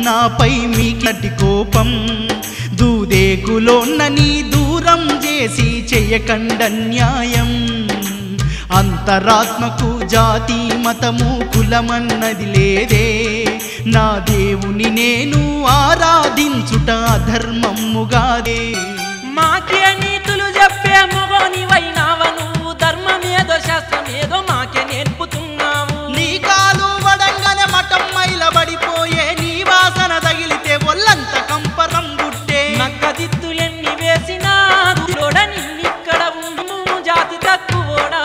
నాపై మీకటి కోపం దూదేకులోన్న నీ దూరం చేసి చెయ్యకండన్యాయం అంతరాత్మకు జాతి మతము కులమన్నది లేదే నా దేవుని నేను ఆరాధించుట ధర్మముగాదే మాకే నీతులు చెప్పే మొగోనివైనావ నువ్వు ధర్మమేదో శాస్త్రమేదో మాకే నేర్పుతున్నావు నీ కాలు వడంగనే మఠం మైలబడిపోయే నీ వాసన తగిలితే ఒళ్ళంత కంపరం గుట్టే నక్కదిత్తులెన్ని వేసినా దూరోడ నిన్నిక్కడ ఉండు జాతి తక్కువోడా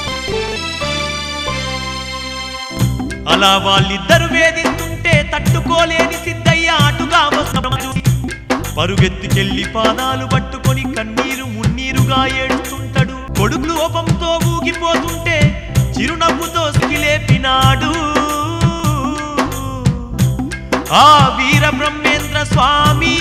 అలా వాళ్ళిద్దరు వేధిస్తుంటే తట్టుకోలేని సిద్ధయ్య అటుగా వస్త్రము చూసి పరుగెత్తుకెళ్లి పాదాలు పట్టుకొని కన్నీరు మున్నీరుగా ఏడుస్తుంటాడు కొడుకు లోపంతో ఊగిపోతుంటే చిరునవ్వుతో సిగిలేపినాడు ఆ వీర బ్రహ్మేంద్ర స్వామి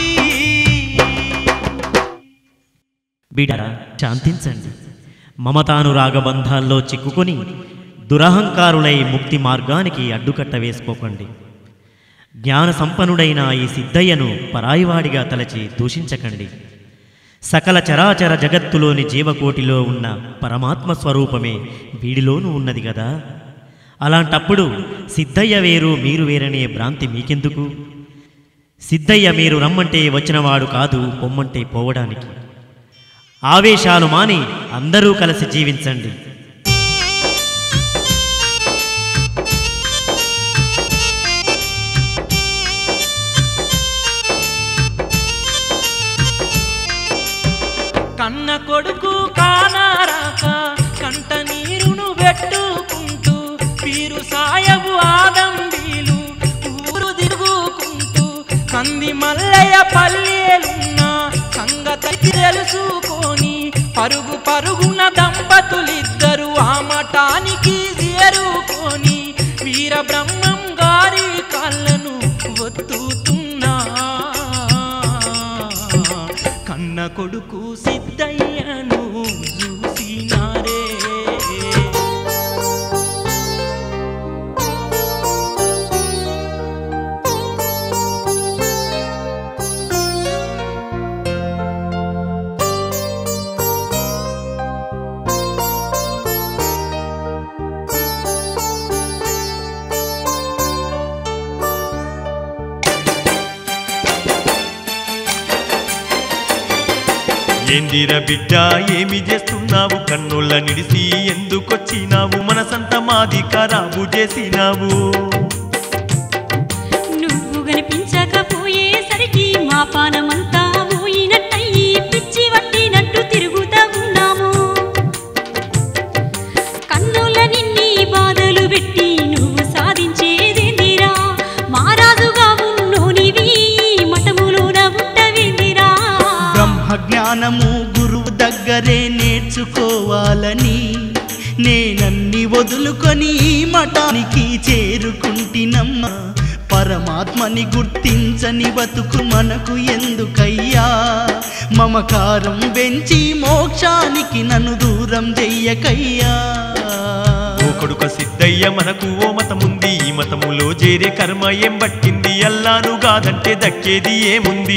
బిడరా శాంతించండి మమతానురాగ బంధాల్లో చిక్కుకొని దురహంకారులై ముక్తి మార్గానికి అడ్డుకట్ట వేసుకోకండి జ్ఞాన సంపన్నుడైన ఈ సిద్ధయ్యను పరాయివాడిగా తలచి దూషించకండి సకల చరాచర జగత్తులోని జీవకోటిలో ఉన్న పరమాత్మ స్వరూపమే వీడిలోనూ ఉన్నది కదా అలాంటప్పుడు సిద్ధయ్య వేరు మీరు వేరనే భ్రాంతి మీకెందుకు సిద్ధయ్య మీరు రమ్మంటే వచ్చినవాడు కాదు పొమ్మంటే పోవడానికి ఆవేశాలు మాని అందరూ కలిసి జీవించండి కన్న కొడుకు కానారాక కంట నీరును పెట్టుకుంటూ పీరు సాయబు ఆదంబీలు ఊరు తిరుగుకుంటూ కంది మల్లయ్య పల్లెలున్న సంగతి తెలుసుకొని పరుగు పరుగున దంపతులిద్దరు ఆ మఠానికి చేరుకొని వీర బ్రహ్మం గారి కాళ్ళను ఒత్తుతున్నా కన్న కొడుకు సిద్ధయ్యను చూసినారే ఏందిర బిడ్డ ఏమి చేస్తున్నావు కన్నుల నిడిసి ఎందుకొచ్చినావు మనసంత మాది ఖరాబు చేసినావు నువ్వు కనిపించకపోయేసరికి మా పానమంతా ఊయినట్టయి పిచ్చి వట్టినట్టు తిరుగుతా ఉన్నాము కన్నుల నిన్ని బాధలు పెట్టి నువ్వు సాధించేదేందిరా మారాజుగా ఉన్నోనివి మఠములోన ఉండవేందిరా బ్రహ్మ జ్ఞానము గురువు దగ్గరే నేర్చుకోవాలని నేనన్ని వదులుకొని ఈ మఠానికి చేరుకుంటినమ్మా పరమాత్మని గుర్తించని బతుకు మనకు ఎందుకయ్యా మమకారం పెంచి మోక్షానికి నన్ను దూరం చెయ్యకయ్యా ఓ కొడుక సిద్ధయ్య మనకు ఓ మతముంది ఈ మతములో చేరే కర్మ ఏం పట్టింది అల్లాను కాదంటే దక్కేది ఏముంది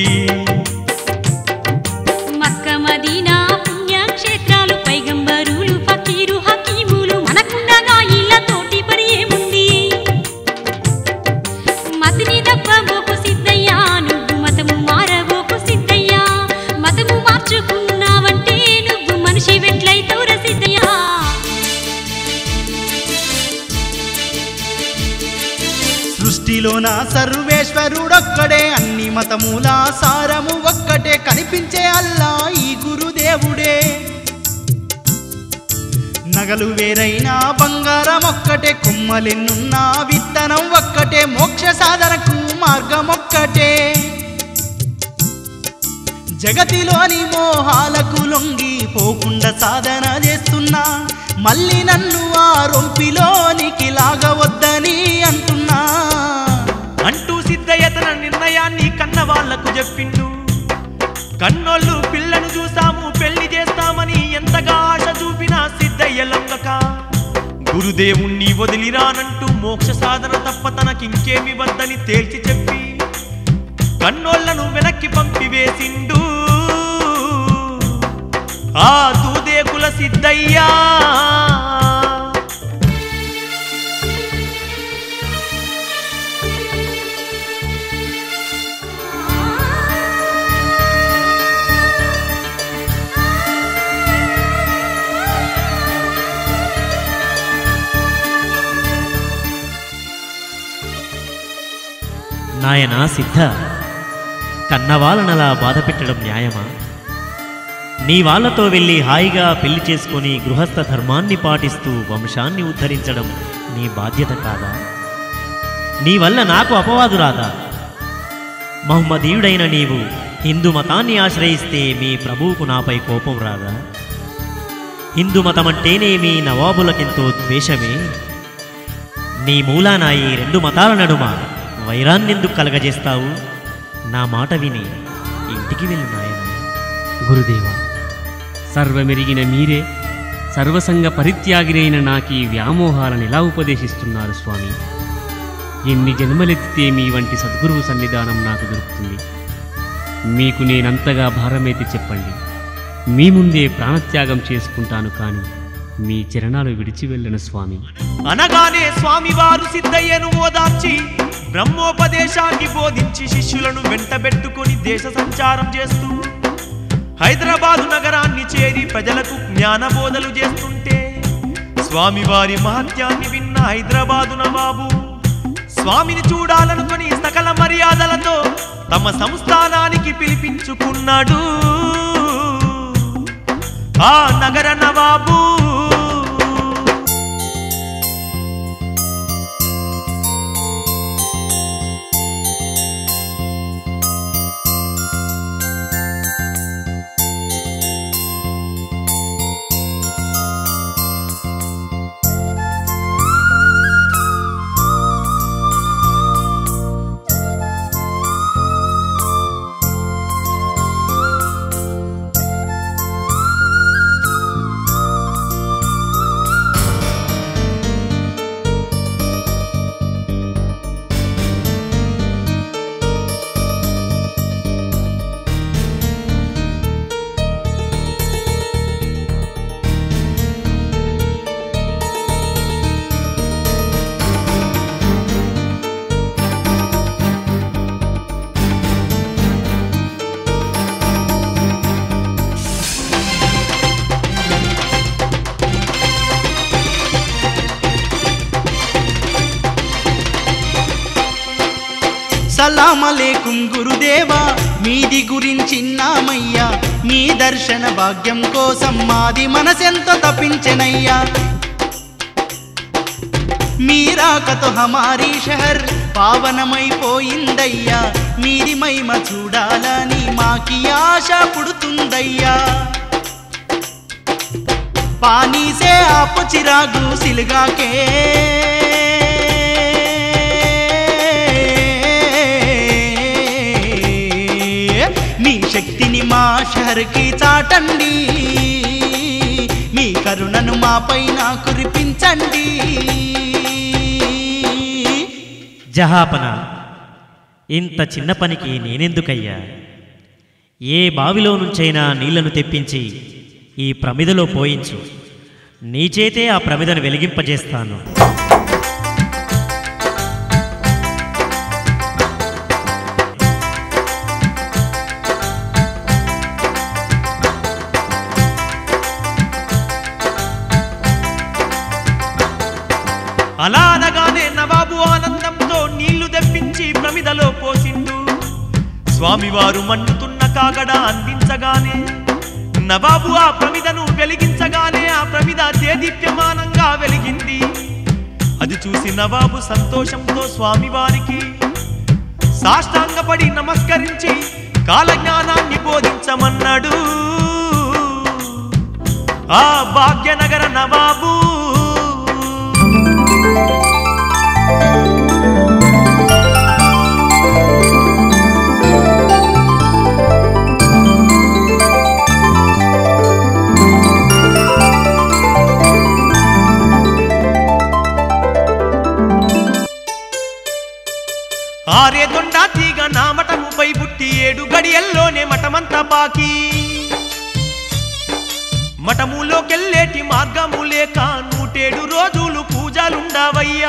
మక్క మదీనా పుణ్యక్షేత్రాలు పైగంబరులు ఫకీరు హకీములు మనకుండగా ఇళ్ళ తోటి పని ఏముంది మతిని తప్పబోకు సిద్ధయ్యా నువ్వు మతము మారబోకు సిద్ధయ్యా మతము మార్చుకున్నావంటే నువ్వు మనిషి వెట్లయితవుర సిద్ధయ్యా సృష్టిలోన సర్వేశ్వరుడొక్కడే అన్ని మతముల సారము ఒక్కటే కనిపించే అల్లా ఈ గురుదేవుడే నగలు వేరైనా బంగారం ఒక్కటే కుమ్మలెన్నున్నా విత్తనం ఒక్కటే మోక్ష సాధనకు మార్గం ఒక్కటే జగతిలోని మోహాలకు లొంగి పోకుండా సాధన చేస్తున్నా మళ్ళీ నన్ను ఆ రొంపిలోనికి లాగవద్దని అంటున్నా అంటూ సిద్ధయ్య తన నిర్ణయాన్ని కన్న వాళ్లకు చెప్పిండు కన్నోళ్ళు పిల్లను చూసాము పెళ్లి చేస్తామని ఎంతగా ఆశ చూపినా సిద్ధయ్య లొంగక గురుదేవుణ్ణి వదిలిరానంటూ మోక్ష సాధన తప్ప తనకింకేమి వద్దని తేల్చి చెప్పి కన్నోళ్లను వెనక్కి పంపివేసిండు ఆ దూదేకుల సిద్ధయ్యా నాయనా సిద్ధ కన్నవాళ్ళనలా బాధ పెట్టడం న్యాయమా నీ వాళ్ళతో వెళ్ళి హాయిగా పెళ్లి చేసుకొని గృహస్థ ధర్మాన్ని పాటిస్తూ వంశాన్ని ఉద్ధరించడం నీ బాధ్యత కాదా నీ వల్ల నాకు అపవాదు రాదా మహమ్మదీయుడైన నీవు హిందూ మతాన్ని ఆశ్రయిస్తే మీ ప్రభువుకు నాపై కోపం రాదా హిందూ మతం అంటేనే మీ నవాబులకెంతో ద్వేషమే నీ మూలాన ఈ రెండు మతాల నడుమ వైరాన్నెందుకు కలగజేస్తావు నా మాట విని ఇంటికి వెళ్ళు నాయన గురుదేవ సర్వమెరిగిన మీరే సర్వసంగ పరిత్యాగిరైన నాకీ వ్యామోహాలను ఎలా ఉపదేశిస్తున్నారు స్వామి ఎన్ని జన్మలెత్తితే మీ వంటి సద్గురువు సన్నిధానం నాకు దొరుకుతుంది మీకు నేనంతగా భారమైతే చెప్పండి మీ ముందే ప్రాణత్యాగం చేసుకుంటాను కానీ మీ చరణాలు విడిచి వెళ్ళను స్వామి అనగానే స్వామివారు సిద్ధయ్యను ఓదార్చి బ్రహ్మోపదేశాన్ని బోధించి శిష్యులను వెంటబెట్టుకొని దేశ సంచారం చేస్తూ హైదరాబాదు నగరాన్ని చేరి ప్రజలకు జ్ఞానబోధలు చేస్తుంటే స్వామివారి మహత్యాన్ని విన్న హైదరాబాదు నవాబు స్వామిని చూడాలనుకొని సకల మర్యాదలతో తమ సంస్థానానికి పిలిపించుకున్నాడు ఆ నగర నవాబు సలామలేకుం గురుదేవా మీది గురించిన్నామయ్యా మీ దర్శన భాగ్యం కోసం మాది మనసెంతో తప్పించెనయ్యా మీరాకతో హమారీ షహర్ పావనమైపోయిందయ్యా మీది మహిమ చూడాలని మాకి ఆశ పుడుతుందయ్యా पानी से आप चिरागू सिलगा के మీ శక్తిని మా షహర్కి చాటండి మీ కరుణను మా పైన కురిపించండి జహాపన ఇంత చిన్న పనికి నేనెందుకయ్యా ఏ బావిలో నుంచైనా నీళ్లను తెప్పించి ఈ ప్రమిదలో పోయించు నీ చేతే ఆ ప్రమిదను వెలిగింపజేస్తాను అలా అనగానే నవాబు ఆనందంతో నీళ్లు తెప్పించి ప్రమిదలో పోసిండు స్వామివారు మండుతున్న కాగడ అందించగానే నవాబు ఆ ప్రమిదను వెలిగించగానే ఆ ప్రమిద దేదీప్యమానంగా వెలిగింది అది చూసి నవాబు సంతోషంతో స్వామివారికి సాష్టాంగపడి నమస్కరించి కాలజ్ఞానాన్ని బోధించమన్నాడు ఆ భాగ్యనగర నవాబు ఆరే దొండా తీగ నామటముపై పాకి మఠములోకెళ్ళేటి మార్గము లేక నూటేడు రోజులు పూజలుండవయ్యా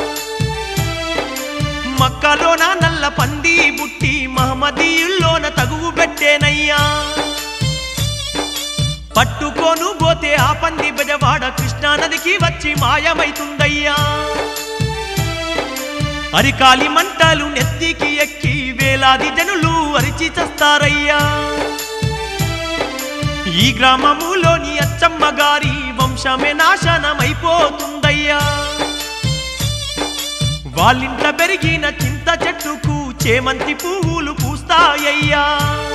మక్కలోన నల్ల పంది బుట్టి మహమ్మదీయుల్లోన తగువు పెట్టేనయ్యా పట్టుకోను పోతే ఆ పంది బెజవాడ కృష్ణానదికి వచ్చి మాయమైతుందయ్యా అరికాలి మంటలు నెత్తికి ఎక్కి వేలాది జనులు అరిచి చస్తారయ్యా ఈ గ్రామములోని అచ్చమ్మ గారి వంశమే నాశనమైపోతుందయ్యా వాళ్ళింట్ల పెరిగిన చింత చెట్టుకు చేమంతి పువ్వులు పూస్తాయ్యా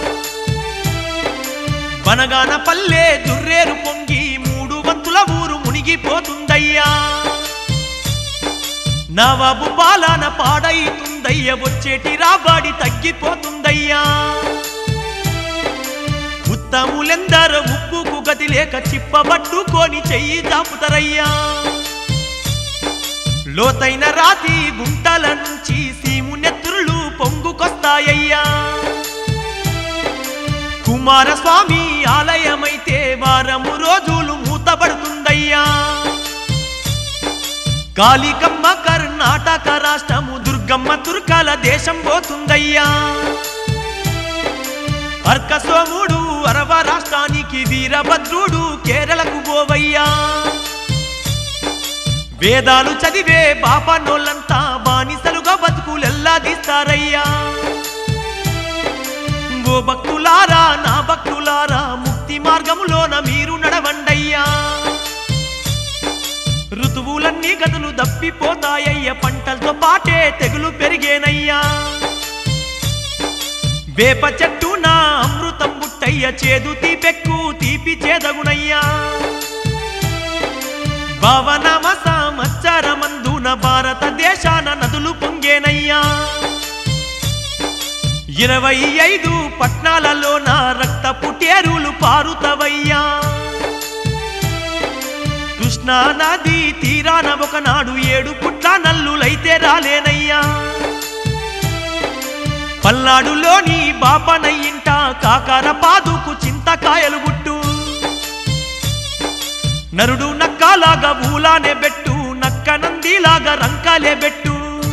బనగాన పల్లె దుర్రేరు పొంగి మూడు వంతుల ఊరు మునిగిపోతుందయ్యా నవాబు పాలన పాడైతుందయ్య వచ్చేటి రాబాడి తగ్గిపోతుందయ్యా ఉత్తములెందరో ముప్పుకు గతి లేక చిప్పబట్టుకొని చెయ్యి దాపుతారయ్యా లోతైన రాతి గుంటల నుంచి సీము నెత్తురులు పొంగుకొస్తాయ్యా కుమారస్వామి ఆలయమైతే వారము రోజులు మూతబడుతుందయ్యా కాళికమ్మ కర్ణాటక రాష్ట్రము దుర్గమ్మ తుర్కాల దేశం పోతుందయ్యా అర్కసోముడు అరవ రాష్ట్రానికి వీరభద్రుడు కేరళకు పోవయ్యా వేదాలు చదివే బాపనోళ్ళంతా బానిసలుగా బతుకులెల్లాదిస్తారయ్యా ఓ భక్తులారా నా భక్తులారా ముక్తి మార్గములోన మీరు నడవండయ్యా ఋతువులన్నీ గదులు దప్పిపోతాయ్య పంటలతో పాటే తెగులు పెరిగేనయ్యా వేప చెట్టు నా అమృతం బుట్టయ్య చేదు తీపెక్కు తీపి చేదగునయ్యా భావనామ సంవత్సరమందున భారతదేశాన నదులు పొంగేనయ్యా ఇరవై ఐదు పట్నాలలోన రక్త పుటేరులు పారుతవయ్యా కృష్ణా నది తీరాన ఒకనాడు ఏడు పుట్ల నల్లులైతే రాలేనయ్యా పల్నాడులోని బాపనయ్యింట కాకర పాదుకు చింతకాయలు గుట్టు నరుడు నక్కలాగా ఊలానే బెట్టు నక్క నందిలాగా రంకాలే బెట్టు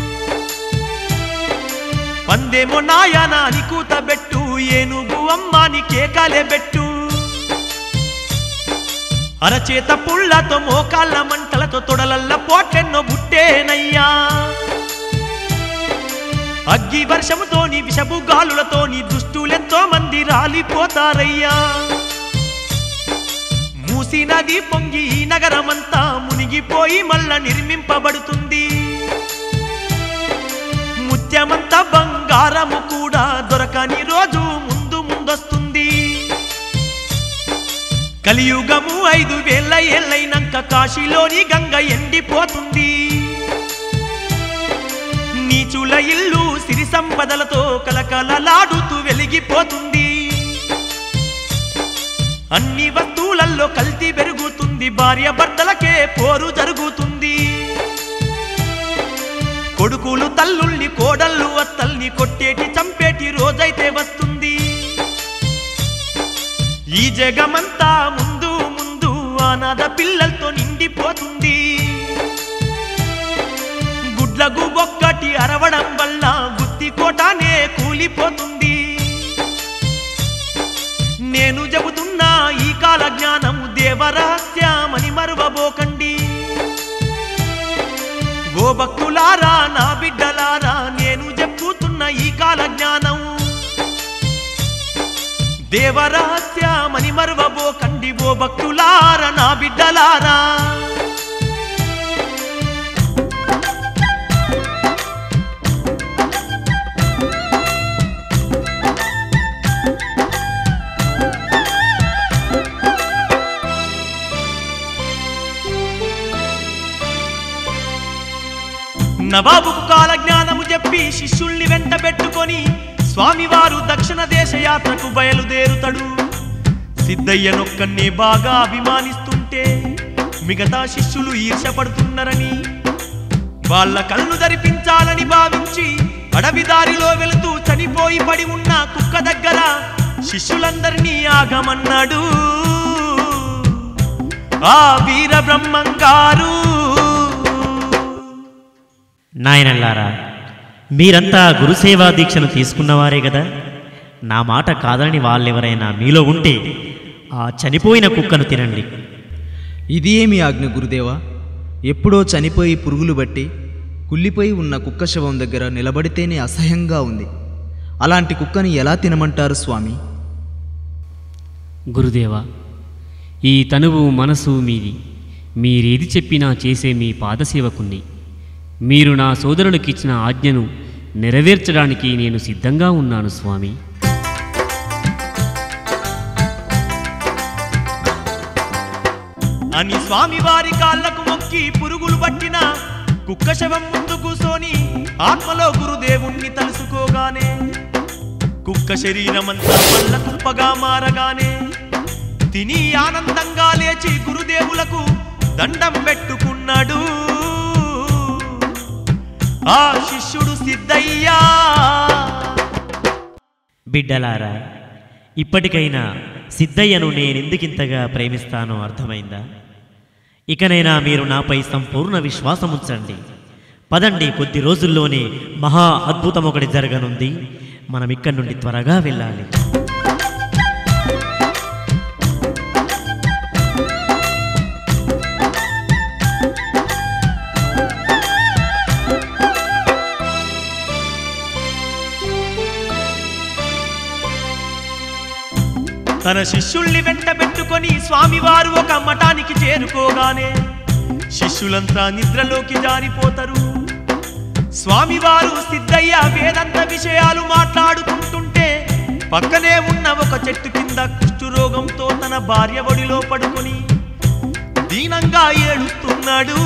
పందేమో నాయన అని కూతబెట్టు ఏనుగు అమ్మాని కేకాలే బెట్టు అరచేత పుళ్ళతో మోకాళ్ళ మంటలతో తొడలల్ల పోటెన్నో బుట్టేనయ్యా అగ్గి వర్షముతోని విషపు గాలులతోని దుష్టులెంతో మంది రాలిపోతారయ్యా మూసి నది పొంగి ఈ నగరమంతా మునిగిపోయి మళ్ళా నిర్మింపబడుతుంది ముత్యమంతా బంగారము కూడా దొరకని రోజు ముందు ముందొస్తుంది కలియుగము ఐదు వేల ఏళ్ళైనాక కాశీలోని గంగ ఎండిపోతుంది నీచుల ఇల్లు సిరి సంపదలతో కలకలలాడుతూ వెలిగిపోతుంది అన్ని వస్తువులలో కల్తీ పెరుగుతుంది భార్య భర్తలకే పోరు జరుగుతుంది కొడుకులు తల్లుల్ని కోడళ్ళు అత్తల్ని కొట్టేటి చంపేటి రోజైతే వస్తుంది ఈ జగమంతా ముందు ముందు అనాథ పిల్లలతో నిండిపోతుంది గుడ్లకు ఒక్కటి అరవడం వల్ల గుత్తి కోటానే కూలిపోతుంది నేను చెబుతున్నా ఈ కాల జ్ఞానము దేవరహస్యమని మరువబోకండి ఓ భక్తులారా నా బిడ్డలారా నేను చెప్పుతున్న ఈ కాల జ్ఞానం దేవరహస్యమని మరువబోకండి ఓ భక్తులారా నా బిడ్డలారా నవాబుకు కాల జ్ఞానము చెప్పి శిష్యుల్ని వెంట పెట్టుకొని స్వామివారు దక్షిణ దేశ యాత్రకు బయలుదేరుతాడు సిద్ధయ్యనొక్కన్నే బాగా అభిమానిస్తుంటే మిగతా శిష్యులు ఈర్షపడుతున్నారని వాళ్ళ కళ్ళు ధరిపించాలని భావించి అడవి దారిలో వెళుతూ చనిపోయి పడి ఉన్న కుక్క దగ్గర శిష్యులందరినీ ఆగమన్నాడు ఆ వీర బ్రహ్మంగారు నాయనల్లారా మీరంతా గురుసేవా దీక్షను తీసుకున్నవారే కదా నా మాట కాదని వాళ్ళెవరైనా మీలో ఉంటే ఆ చనిపోయిన కుక్కను తినండి ఇది ఏమి ఆజ్ఞ గురుదేవా ఎప్పుడో చనిపోయి పురుగులు బట్టి కుళ్ళిపోయి ఉన్న కుక్క శవం దగ్గర నిలబడితేనే అసహ్యంగా ఉంది అలాంటి కుక్కని ఎలా తినమంటారు స్వామి గురుదేవా ఈ తనువు మనసు మీది మీరేది చెప్పినా చేసే మీ పాదసేవకుణ్ణి మీరు నా సోదరులకిచ్చిన ఆజ్ఞను నెరవేర్చడానికి నేను సిద్ధంగా ఉన్నాను స్వామి అని స్వామివారి కాళ్ళకు మొక్కి పురుగులు పట్టిన కుక్క శవం ముందు కూసోని ఆత్మలో గురుదేవుణ్ణి తలుసుకోగానే కుక్క శరీరమంతా పళ్ళ కుప్పగా మారగానే తిని ఆనందంగా లేచి గురుదేవులకు దండం పెట్టుకున్నాడు ఆ శిష్యుడు సిద్ధయ్యా బిడ్డలారా ఇప్పటికైనా సిద్ధయ్యను నేనెందుకింతగా ప్రేమిస్తానో అర్థమైందా ఇకనైనా మీరు నాపై సంపూర్ణ విశ్వాసం ఉంచండి పదండి కొద్ది రోజుల్లోనే మహా అద్భుతం ఒకటి జరగనుంది మనం ఇక్కడి నుండి త్వరగా వెళ్ళాలి తన శిష్యుల్ని వెంట పెట్టుకొని స్వామివారు ఒక మఠానికి చేరుకోగానే శిష్యులంతా నిద్రలోకి జారిపోతారు స్వామివారు సిద్ధయ్య వేదంత విషయాలు మాట్లాడుకుంటుంటే పక్కనే ఉన్న ఒక చెట్టు కింద కుష్ఠురోగంతో తన భార్య ఒడిలో పడుకొని దీనంగా ఏడుస్తున్నాడు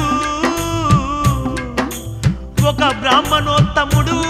ఒక బ్రాహ్మణోత్తముడు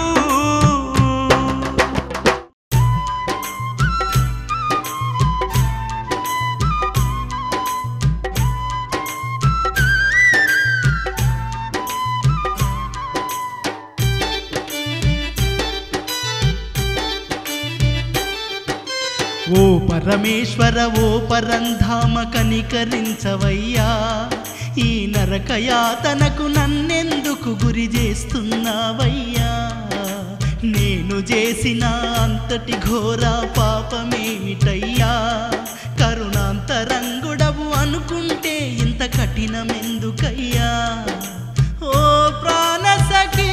ఓ పరమేశ్వర ఓ పరంధామ కనికరించవయ్యా ఈ నరకయాతనకు నన్నెందుకు గురి చేస్తున్నావయ్యా నేను చేసిన అంతటి ఘోర పాపమేమిటయ్యా కరుణాంతరంగుడవు అనుకుంటే ఇంత కఠినమెందుకయ్యా ఓ ప్రాణసఖీ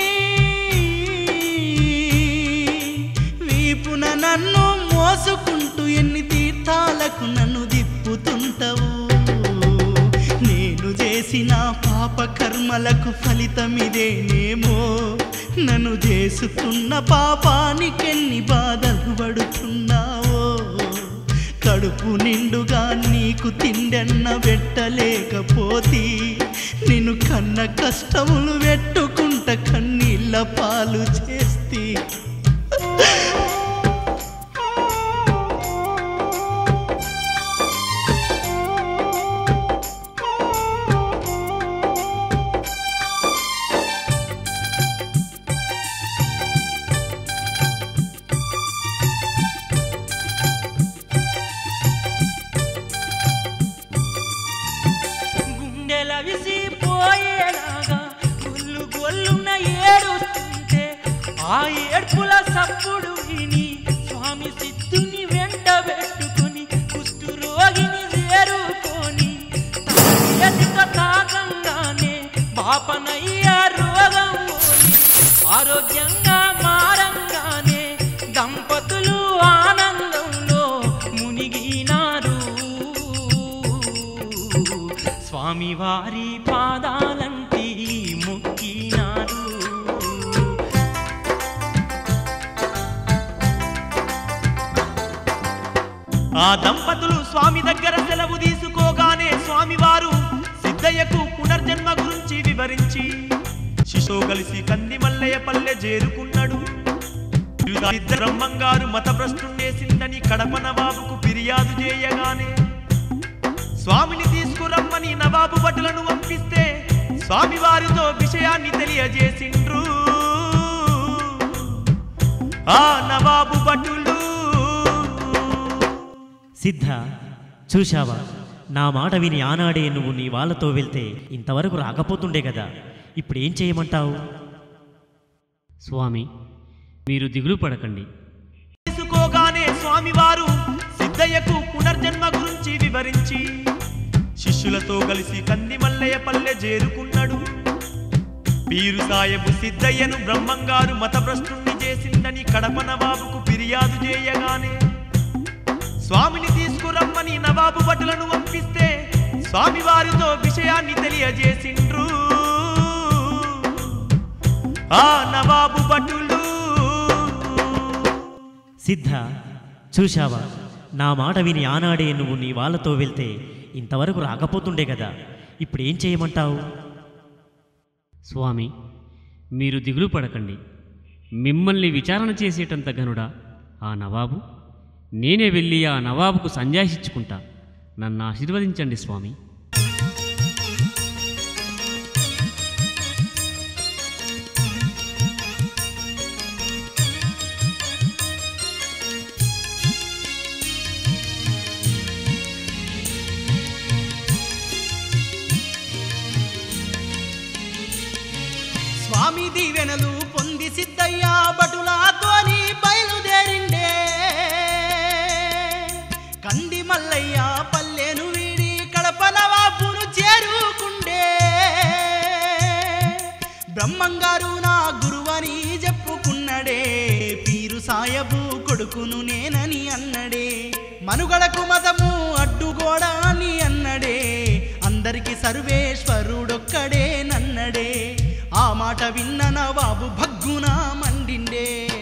వీపున నన్ను మోసుకుంటూ ఎన్ని తీర్థాలకు నన్ను దిప్పుతుంటవు నేను చేసిన పాప కర్మలకు ఫలితమిదేనేమో నన్ను చేసుకున్న పాపానికెన్ని బాధలు పడుతున్నావో కడుపు నిండుగా నీకు తిండన్న పెట్టలేకపోతే నిన్ను కన్న కష్టములు పెట్టుకుంట కన్నీళ్ళ పాలు చేస్తే గుండెల విసిపోయేలాగా గొల్లు గొల్లున ఏడుస్తుంటే ఆ ఏడ్పుల సప్పుడు విని స్వామి సిద్ధుని వెంట పెట్టుకొని కుష్టు రోగిని చేరుకొని తన చేతితో తాకంగానే పాపనయ్య రోగం పోయి ఆరోగ్యంగా మారంగానే దంపతులు ఆనందంలో మునిగినారు స్వామివారి పాదాలంటి మొక్కినారు ఆ దంపతులు స్వామి దగ్గర సెలవు తీసుకోగానే స్వామివారు సిద్ధయ్యకు పునర్జన్మ గురించి వివరించి శిశువు కలిసి కంది మల్లయ్య పల్లె చేరుకున్నాడు ఇద్దరు బ్రహ్మంగారు మతభ్రష్టుండేసిందని కడప నవాబుకు ఫిర్యాదు చేయగానే స్వామిని తీసుకురమ్మని నవాబు భటులను పంపిస్తే స్వామివారితో విషయాన్ని తెలియజేసిండ్రు ఆ నవాబు భటులు సిద్ధ చూశావా నా మాట విని ఆనాడే నువ్వు నీ వాళ్ళతో వెళ్తే ఇంతవరకు రాకపోతుండే కదా ఇప్పుడు ఏం చేయమంటావు స్వామి మీరు దిగులు పడకండి తీసుకోగానే స్వామివారు సిద్ధయ్యకు పునర్జన్మ గురించి వివరించి శిష్యులతో కలిసి కంది మల్లయ్య పల్లె చేరుకున్నాడు పీరు సాయబు సిద్ధయ్యను బ్రహ్మంగారు మతభ్రష్టుణ్ణి చేసిందని కడప నవాబుకు ఫిర్యాదు చేయగానే స్వామిని తీసుకురమ్మని నవాబు భటులను పంపిస్తే స్వామివారితో విషయాన్ని తెలియజేసిండ్రు ఆ నవాబు భటులు సిద్ధ చూశావా నా మాట విని ఆనాడే నువ్వు నీ వాళ్ళతో వెళ్తే ఇంతవరకు రాకపోతుండే కదా ఇప్పుడు ఏం చేయమంటావు స్వామి మీరు దిగులు పడకండి మిమ్మల్ని విచారణ చేసేటంత గనుడా ఆ నవాబు నేనే వెళ్ళి ఆ నవాబుకు సంజాషించుకుంటా నన్ను ఆశీర్వదించండి స్వామి స్వామి దీవెనలు పొంది సిద్ధయ్య బటులాతోని బయలుదేరిండే కంది మల్లయ్య పల్లెను వీడి కడప నవాబును చేరుకుండే బ్రహ్మంగారు నా గురువని చెప్పుకున్నడే పీరు సాయబు కొడుకును నేనని అన్నడే మనుగడకు మతము అడ్డుగోడా అని అన్నడే అందరికి సర్వేశ్వరుడొక్కడే నన్నడే ఆ మాట విన్న నవాబు భగ్గున మండిండే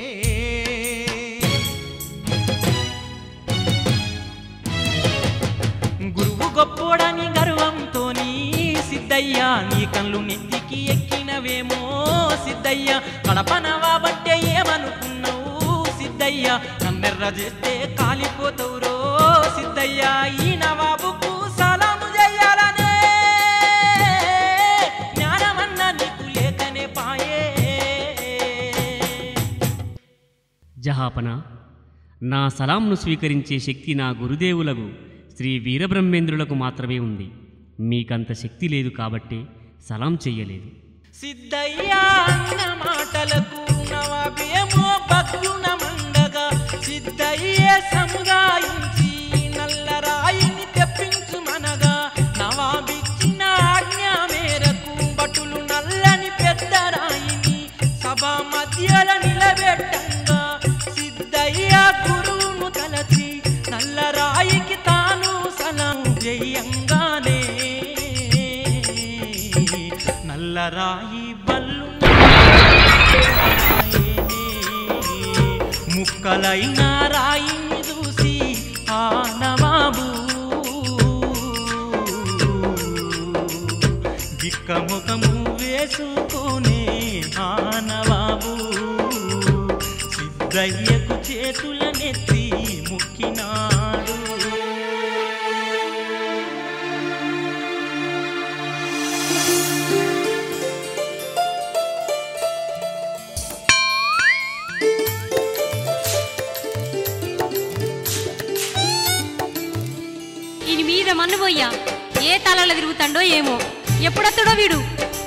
గురువు గొప్పోడని గర్వంతోని సిద్ధయ్య నీ కళ్ళు నెత్తికి ఎక్కినవేమో సిద్ధయ్య కడప నవాబంటే ఏమనుకున్నావు సిద్ధయ్య నన్నెర్ర చేస్తే కాలిపోతావురో సిద్ధయ్య ఈ నవాబుకు సలాము చెయ్యాలనే జ్ఞానమన్న నీకు లేకనే పాయే జహాపన నా సలాంను స్వీకరించే శక్తి నా గురుదేవులకు శ్రీ వీరబ్రహ్మేంద్రులకు మాత్రమే ఉంది మీకంత శక్తి లేదు కాబట్టే సలాం చెయ్యలేదు సిద్ధయ్య అన్న మాటలకు నవాబేమో భగ్గున మండగా సిద్ధయ్య సముదాయించి నల్లరాయిని తెప్పించుమనగా నవాబిచ్చిన ఆజ్ఞ మేరకు భటులు నల్లని పెద్ద రాయిని సభ మధ్యల నిలబెట్టంగా సిద్ధయ్య గురువును తలచి నల్లరాయికి తాను సలం చెయ్యంగానే నల్లరాయి బల్లు ముక్కలైన రాయిని చూసి ఆ నవాబు దిక్క ముఖము వేసుకునే ఆ నవాబు సిద్ధయ్యకు చేతులనెత్తి ముక్కినాడు ఈయన మీద మన్ను పోయ్యా ఏ తలలో తిరుగుతాడో ఏమో ఎప్పుడొస్తాడో వీడు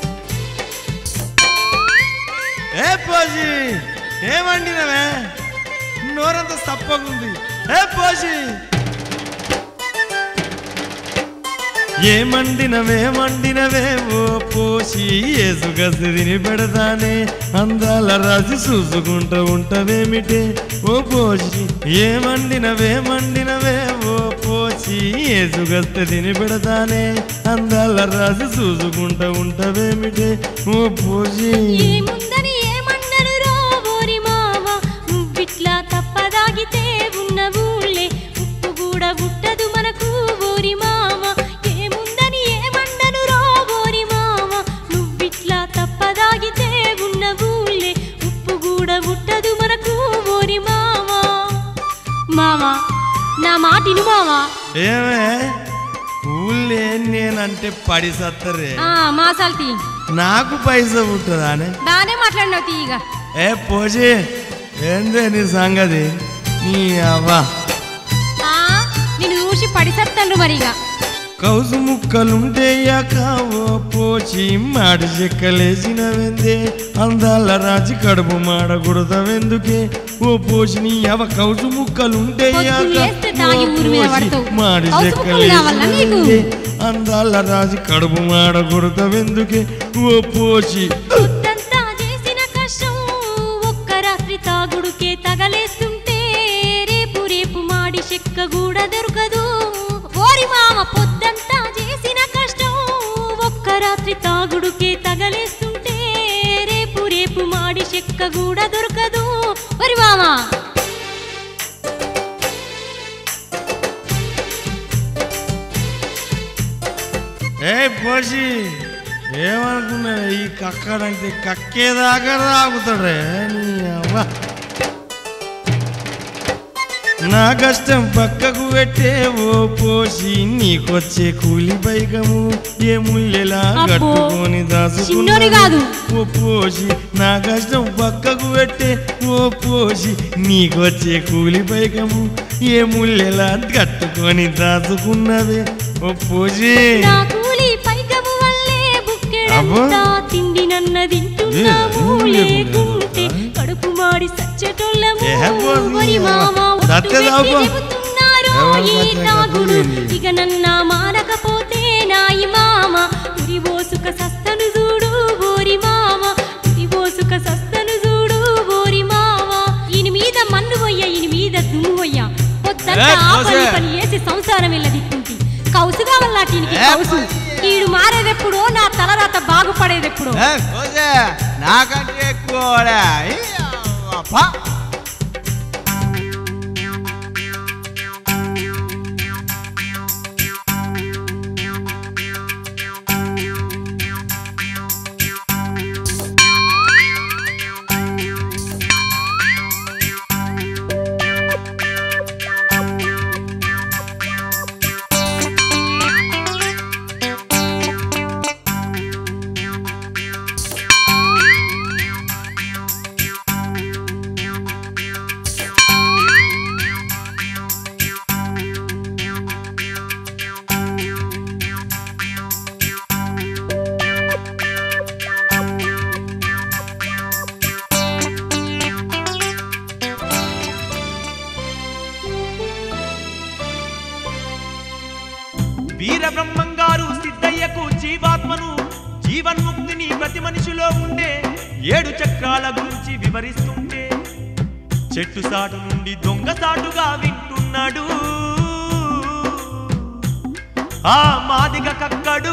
ఏ పోజీ ఏమండినవే నోరంతా సప్పగుంది ఏ పోజీ ఏమండినవే మండినవే ఓ పోసి ఏసుగసి తిని పెడతానే అందాల రాసి చూసుకుంటూ ఉంటవేమిటే ఓ పోసి ఏమండినవే మండినవే ఓ పోసి ఏసుగస్తే తిని పెడతానే అందాల రాసి చూసుకుంటూ ఉంటవేమిటే ఓ పోసి ఏముందని ఏమన్నరు రో ఓరి మావ నువ్విట్లా తప్పదాగితే ఉన్న ఊళ్ళే ఉప్పు కూడా పుట్టదు మనకు ఓరి మావ ఏముందని ఏమన్నరు రో ఓరి మావ నువ్విట్లా తప్పదాగితే ఉన్న ఊళ్ళే ఉప్పు కూడా పుట్టదు మనకు ఓరి మావ మావా నా మాట ఇను మావా ఏమే ఊళ్ళే నేనంటే పడి సత్తరే ఆ మాసాలు తీ నాకు పైసా ఉంటుందా అని బాగానే మాట్లాడినావు తీయగా ఏ పోజీ ఏందే నీ సంగతి నీ అవ్వ ఆ, నిన్ను పడిసత్తండ్రు మరిగా కౌసు ముక్కలుంటేయాక ఓ పోచి మాడి చెక్కలేసిన వెందే అందాల రాజి కడుపు మాడకూడదవెందుకే ఓ పోచి నీ అవ కౌసు ముక్కలుంటేయాక పొద్దున్నేస్తే తాగి ఊరి మీద పడతావు. మాడి కౌసు ముక్కలు కావాలా చెక్కలేసిన నీకు? వెందే అందాల రాజి కడుపు మాడకూడదవెందుకే ఓ పోచి పొద్దంతా చేసిన కష్టం ఒక్క రాత్రి తాగుడుకే తగలేస్తుంటే రేపు రేపు మాడి చెక్క కూడా దొరకదు ఓరి మామ పొద్దంతా చేసిన కష్టం ఒక్క రాత్రి తాగుడుకే తగలేస్తుంటే రేపు రేపు మాడి చెక్క కూడా దొరకదు ఓరి మామ ఏ పోసి ఏమనుకున్నావు ఈ కక్కడంటే కక్కేదాకా తాగుతాడే నీ అవ్వ నా కష్టం పక్కకు పెట్టే ఓ పోసి నీకొచ్చే కూలి బైకము ఏ ముల్లెలా అబ్బో, కట్టుకొని చిన్నోని కాదు. దాచుకున్నావు ఓ పోసి నా కష్టం పక్కకు పెట్టే ఓ పోసి నీకొచ్చే కూలి బైకము ఏ ముల్లెలా కట్టుకొని దాచుకున్నదే ఓ పోసి నా కూలి పైకము వల్లే బుక్కెడంతా తిండి నన్న తింటున్నాము ఏ, ఏం లేకుంటే లేకుండా? కడుపు మాడి సచ్చెటోళ్ళము ఏ, పోనీ, ఓరి మామ ఒట్టు సత్యదాప. పెట్టి చెబుతున్నారు ఎవరు ఈ సత్యం తాగుడు కట్టుకోలేంది? ఇక నన్న మానకపోతే నాయి మామ ఉరి బోసుక సస్తను చూడు ఓరి మామ ఉరి బోసుక సస్తను చూడు ఓరి మామ ఈయన మీద మన్ను పోయ్యా ఈయన మీద దుమ్ము పోయ్యా పొద్దంతా ఏ, ఆ పోసే. పని పని చేసి సంసారం వెళ్ళదిక్కుంటి కౌసు కావాలా దీనికి ఏ, కౌసు ఈడు మారేదెప్పుడో నా తలరాత బాగుపడేదెప్పుడో ఏ, పోసే, నాకంటే ఎక్కువ వాడా? ఈ అవ్వ, పా. వీరబ్రహ్మంగారు సిద్ధయ్యకు జీవాత్మను జీవన్ముక్తిని ప్రతి మనిషిలో ఉండే ఏడు చక్రాల గురించి వివరిస్తుంటే చెట్టు సాటు నుండి దొంగ సాటుగా వింటున్నాడు ఆ మాదిగ కక్కడు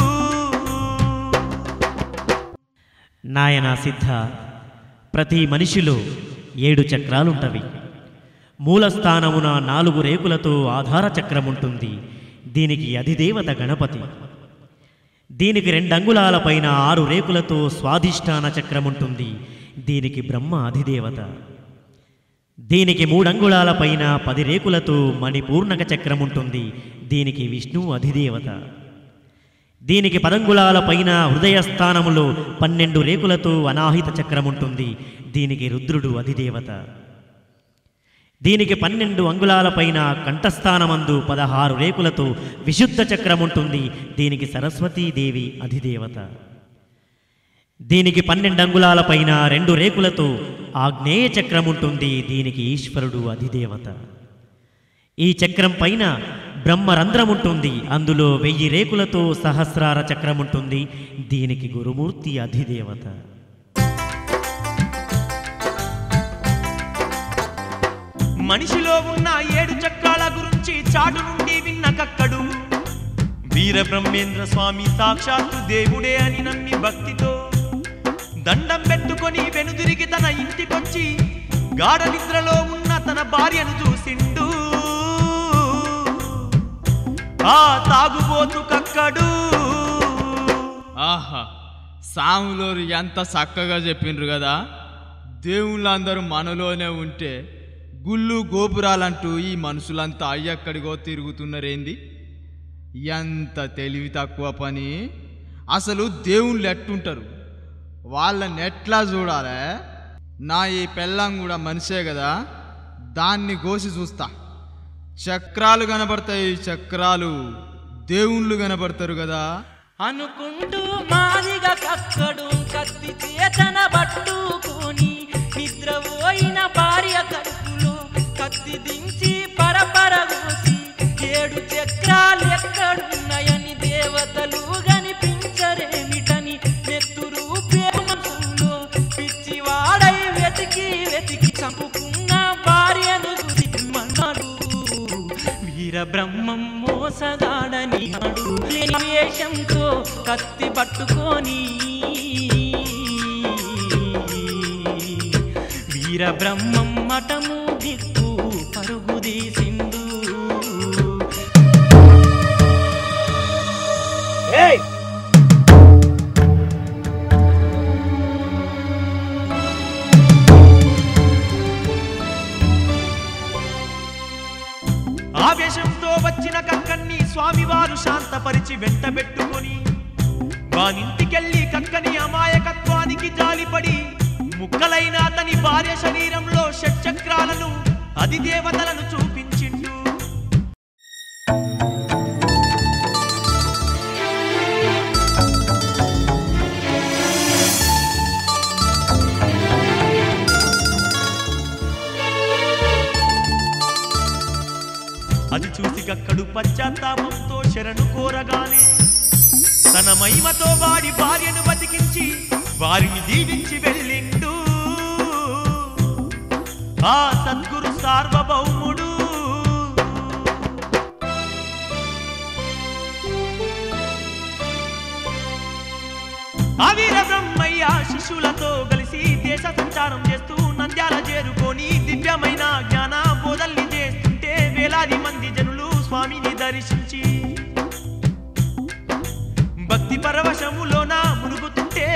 నాయనా సిద్ధ ప్రతి మనిషిలో ఏడు చక్రాలుంటవి మూలస్థానమున నాలుగు రేకులతో ఆధార చక్రం ఉంటుంది దీనికి అధిదేవత గణపతి దీనికి రెండంగుళాల పైన ఆరు రేకులతో స్వాధిష్టాన చక్రం ఉంటుంది దీనికి బ్రహ్మ అధిదేవత దీనికి మూడంగుళాల పైన పది రేకులతో మణిపూర్ణక చక్రం ఉంటుంది దీనికి విష్ణు అధిదేవత దీనికి పదంగుళాల పైన హృదయస్థానములో పన్నెండు రేకులతో అనాహిత చక్రం ఉంటుంది దీనికి రుద్రుడు అధిదేవత దీనికి పన్నెండు అంగుళాల పైన కంఠస్థానమందు పదహారు రేకులతో విశుద్ధ చక్రం ఉంటుంది దీనికి సరస్వతీదేవి అధిదేవత దీనికి పన్నెండు అంగుళాల పైన రెండు రేకులతో ఆగ్నేయ చక్రం ఉంటుంది దీనికి ఈశ్వరుడు అధిదేవత ఈ చక్రం పైన బ్రహ్మరంధ్రం ఉంటుంది అందులో వెయ్యి రేకులతో సహస్రార చక్రం ఉంటుంది దీనికి గురుమూర్తి అధిదేవత మనిషిలో ఉన్న ఏడు చక్రాల గురించి చాటు నుండి విన్న కక్కడు వీర బ్రహ్మేంద్ర స్వామి సాక్షాత్తు దేవుడే అని నమ్మి భక్తితో దండం పెట్టుకొని వెనుదిరిగి తన ఇంటికొచ్చి గాఢ నిద్రలో ఉన్న తన భార్యను చూసిండు ఆ తాగుబోతు కక్కడు ఆహా సాములోరు ఎంత చక్కగా చెప్పిండ్రు కదా దేవుళ్ళందరూ మనలోనే ఉంటే గుళ్ళు గోపురాలంటూ ఈ మనుషులంతా అయ్యక్కడిగో తిరుగుతున్నారేంది ఎంత తెలివి తక్కువ పని అసలు దేవుళ్ళు ఎట్టుంటారు వాళ్ళని ఎట్లా చూడాలే నా ఈ పెళ్ళం కూడా మనిషే కదా దాన్ని కోసి చూస్తా చక్రాలు కనబడతాయి చక్రాలు దేవుళ్ళు కనబడతారు కదా అనుకుంటూ మాదిగా కక్కడు కత్తి చేతన పట్టుకొని నిద్రపోయిన భార్య కడుపులో కత్తి దించి పరపర కూసి ఏడు చక్రాలు ఎక్కడున్నాయని దేవతలు కనిపించరేమిటని నెత్తురు మనసులో పిచ్చివాడై వెతికి వెతికి చంపుకున్న భార్యను చూసి మన్నాడు వీర బ్రహ్మం మోసగాడని నాడు లేని వేషంతో కత్తి పట్టుకొని వీర బ్రహ్మం మఠము దిక్కు పరుగు తీసిండు ఆవేశంతో వచ్చిన కక్కన్ని స్వామివారు శాంతపరిచి వెంటబెట్టుకొని వానింటికెళ్ళి కక్కని అమాయకత్వానికి జాలిపడి ముక్కలైన అతని భార్య శరీరంలో షట్చక్రాలను అధిదేవతలను చూపించిండు అది చూసి గక్కడు పశ్చాత్తాపంతో శరణు కోరగానే తన మహిమతో వాడి భార్యను బతికించి వారిని దీవించి వెళ్ళిండు ఆ సద్గురు సార్వభౌముడు అవీర బ్రహ్మయ్య శిష్యులతో కలిసి దేశ సంచారం చేస్తూ నంద్యాల చేరుకొని దివ్యమైన జ్ఞాన బోధల్ని చేస్తుంటే వేలాది మంది జనులు స్వామిని దర్శించి భక్తి పరవశములోన మునుగుతుంటే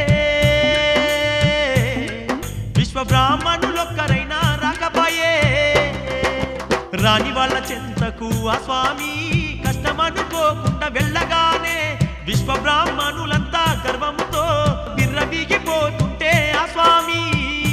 విశ్వ బ్రాహ్మణులొక్కరైనా రాకపాయే రాని వాళ్ళ చెంతకు ఆ స్వామి కష్టమనుకోకుండా వెళ్ళగానే విశ్వ బ్రాహ్మణులంతా గర్వముతో బిర్రబీగిపోతుంటే ఆ స్వామి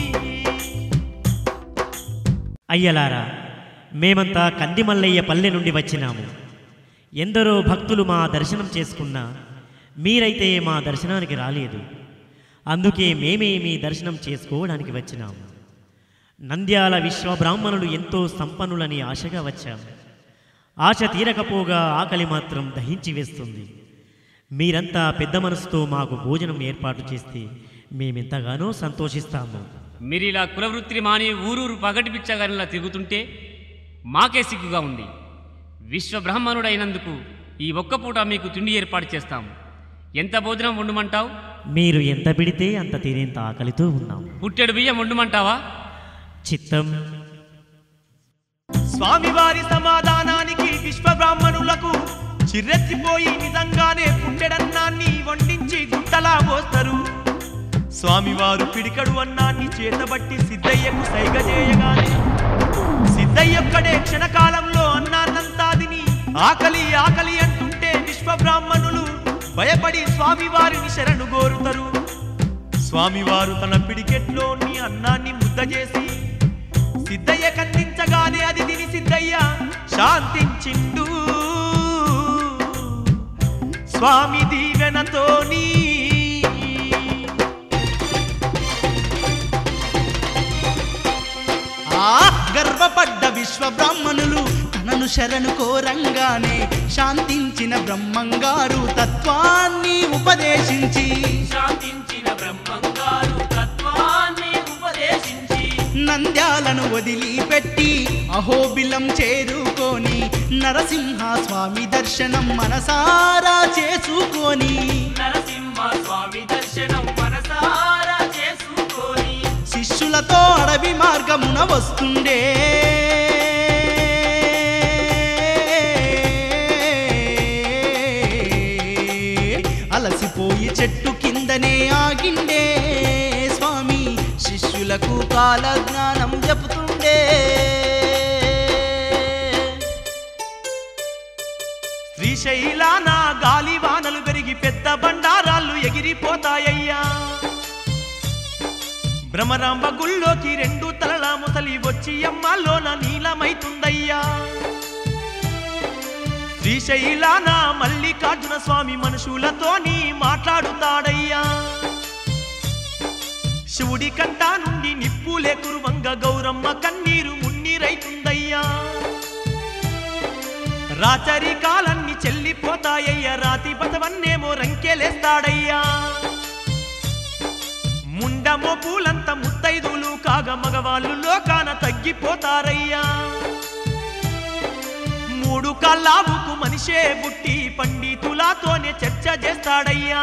అయ్యలారా మేమంతా కందిమల్లయ్య పల్లె నుండి వచ్చినాము ఎందరో భక్తులు మా దర్శనం చేసుకున్నా మీరైతే మా దర్శనానికి రాలేదు అందుకే మేమే మీ దర్శనం చేసుకోవడానికి వచ్చినాము నంద్యాల విశ్వ బ్రాహ్మణులు ఎంతో సంపన్నులని ఆశగా వచ్చాము ఆశ తీరకపోగా ఆకలి మాత్రం దహించి వేస్తుంది మీరంతా పెద్ద మనసుతో మాకు భోజనం ఏర్పాటు చేస్తే మేమెంతగానో సంతోషిస్తాము మీరిలా కులవృత్తిని మాని ఊరూరు పగటి పిచ్చగానిలా తిరుగుతుంటే మాకే సిగ్గుగా ఉంది విశ్వ బ్రాహ్మణుడైనందుకు ఈ ఒక్క పూట మీకు తిండి ఏర్పాటు చేస్తాం ఎంత భోజనం వండమంటావు మీరు ఎంత పిడితే అంత తినేంత ఆకలితో ఉన్నాం పుట్టెడు బియ్యం వండమంటావా చిత్తం స్వామివారి సమాధానానికి విశ్వ బ్రాహ్మణులకు చిర్రెత్తిపోయి నిజంగానే పుట్టెడన్నాన్ని వండించి గుట్టలా పోస్తారు స్వామివారు పిడికడు అన్నాన్ని చేతబట్టి సిద్ధయ్యకు సైగ చేయగానే సిద్ధయ్యొక్కడే క్షణకాలంలో అన్నాన్నంతా తిని ఆకలి ఆకలి అంటుంటే విశ్వ బ్రాహ్మణులు భయపడి స్వామివారిని శరణు కోరుతారు స్వామివారు తన పిడికెట్లోని అన్నాన్ని ముద్ద చేసి సిద్ధయ్య కందించగానే అది తిని సిద్ధయ్య శాంతించిండు స్వామి దీవెనతోని ఆ గర్వపడ్డ విశ్వ బ్రాహ్మణులు తనను శరణు కోరంగానే శాంతించిన బ్రహ్మంగారు తత్వాన్ని ఉపదేశించి శాంతించిన బ్రహ్మంగారు తత్వాన్ని ఉపదేశించి నంద్యాలను వదిలిపెట్టి అహోబిలం చేరుకొని నరసింహ స్వామి దర్శనం మనసారా చేసుకొని నరసింహ స్వామి దర్శనం మనసారా చేసుకొని శిష్యులతో అడవి మార్గమున వస్తుండే అలసిపోయి చెట్టు కిందనే ఆగిండే స్వామి శిష్యులకు కాలజ్ఞానం చెబుతుండే శ్రీశైలాన గాలి వానలు పెరిగి పెద్ద బండారాళ్ళు ఎగిరిపోతాయ్యా భ్రమరాంబ గుళ్ళోకి రెండు తలల ముసలి వచ్చి అమ్మాలోన నీలమైతుందయ్యా శ్రీశైలాన మల్లికార్జున స్వామి మనుషులతోని మాట్లాడుతాడయ్యా శివుడి కంట నుండి నిప్పులే కురువంగ గౌరమ్మ కన్నీరు మున్నీరైతుందయ్యా రాచరి కాలన్ని చెల్లిపోతాయ్యా రాతి బతవన్నేమో రంకెలేస్తాడయ్యా ముండమో పూలంత ముత్తైదులు కాగ మగవాళ్ళు లోకాన తగ్గిపోతారయ్యా మూడు కల్లావుకు మనిషే బుట్టి పండితులతోనే చర్చ చేస్తాడయ్యా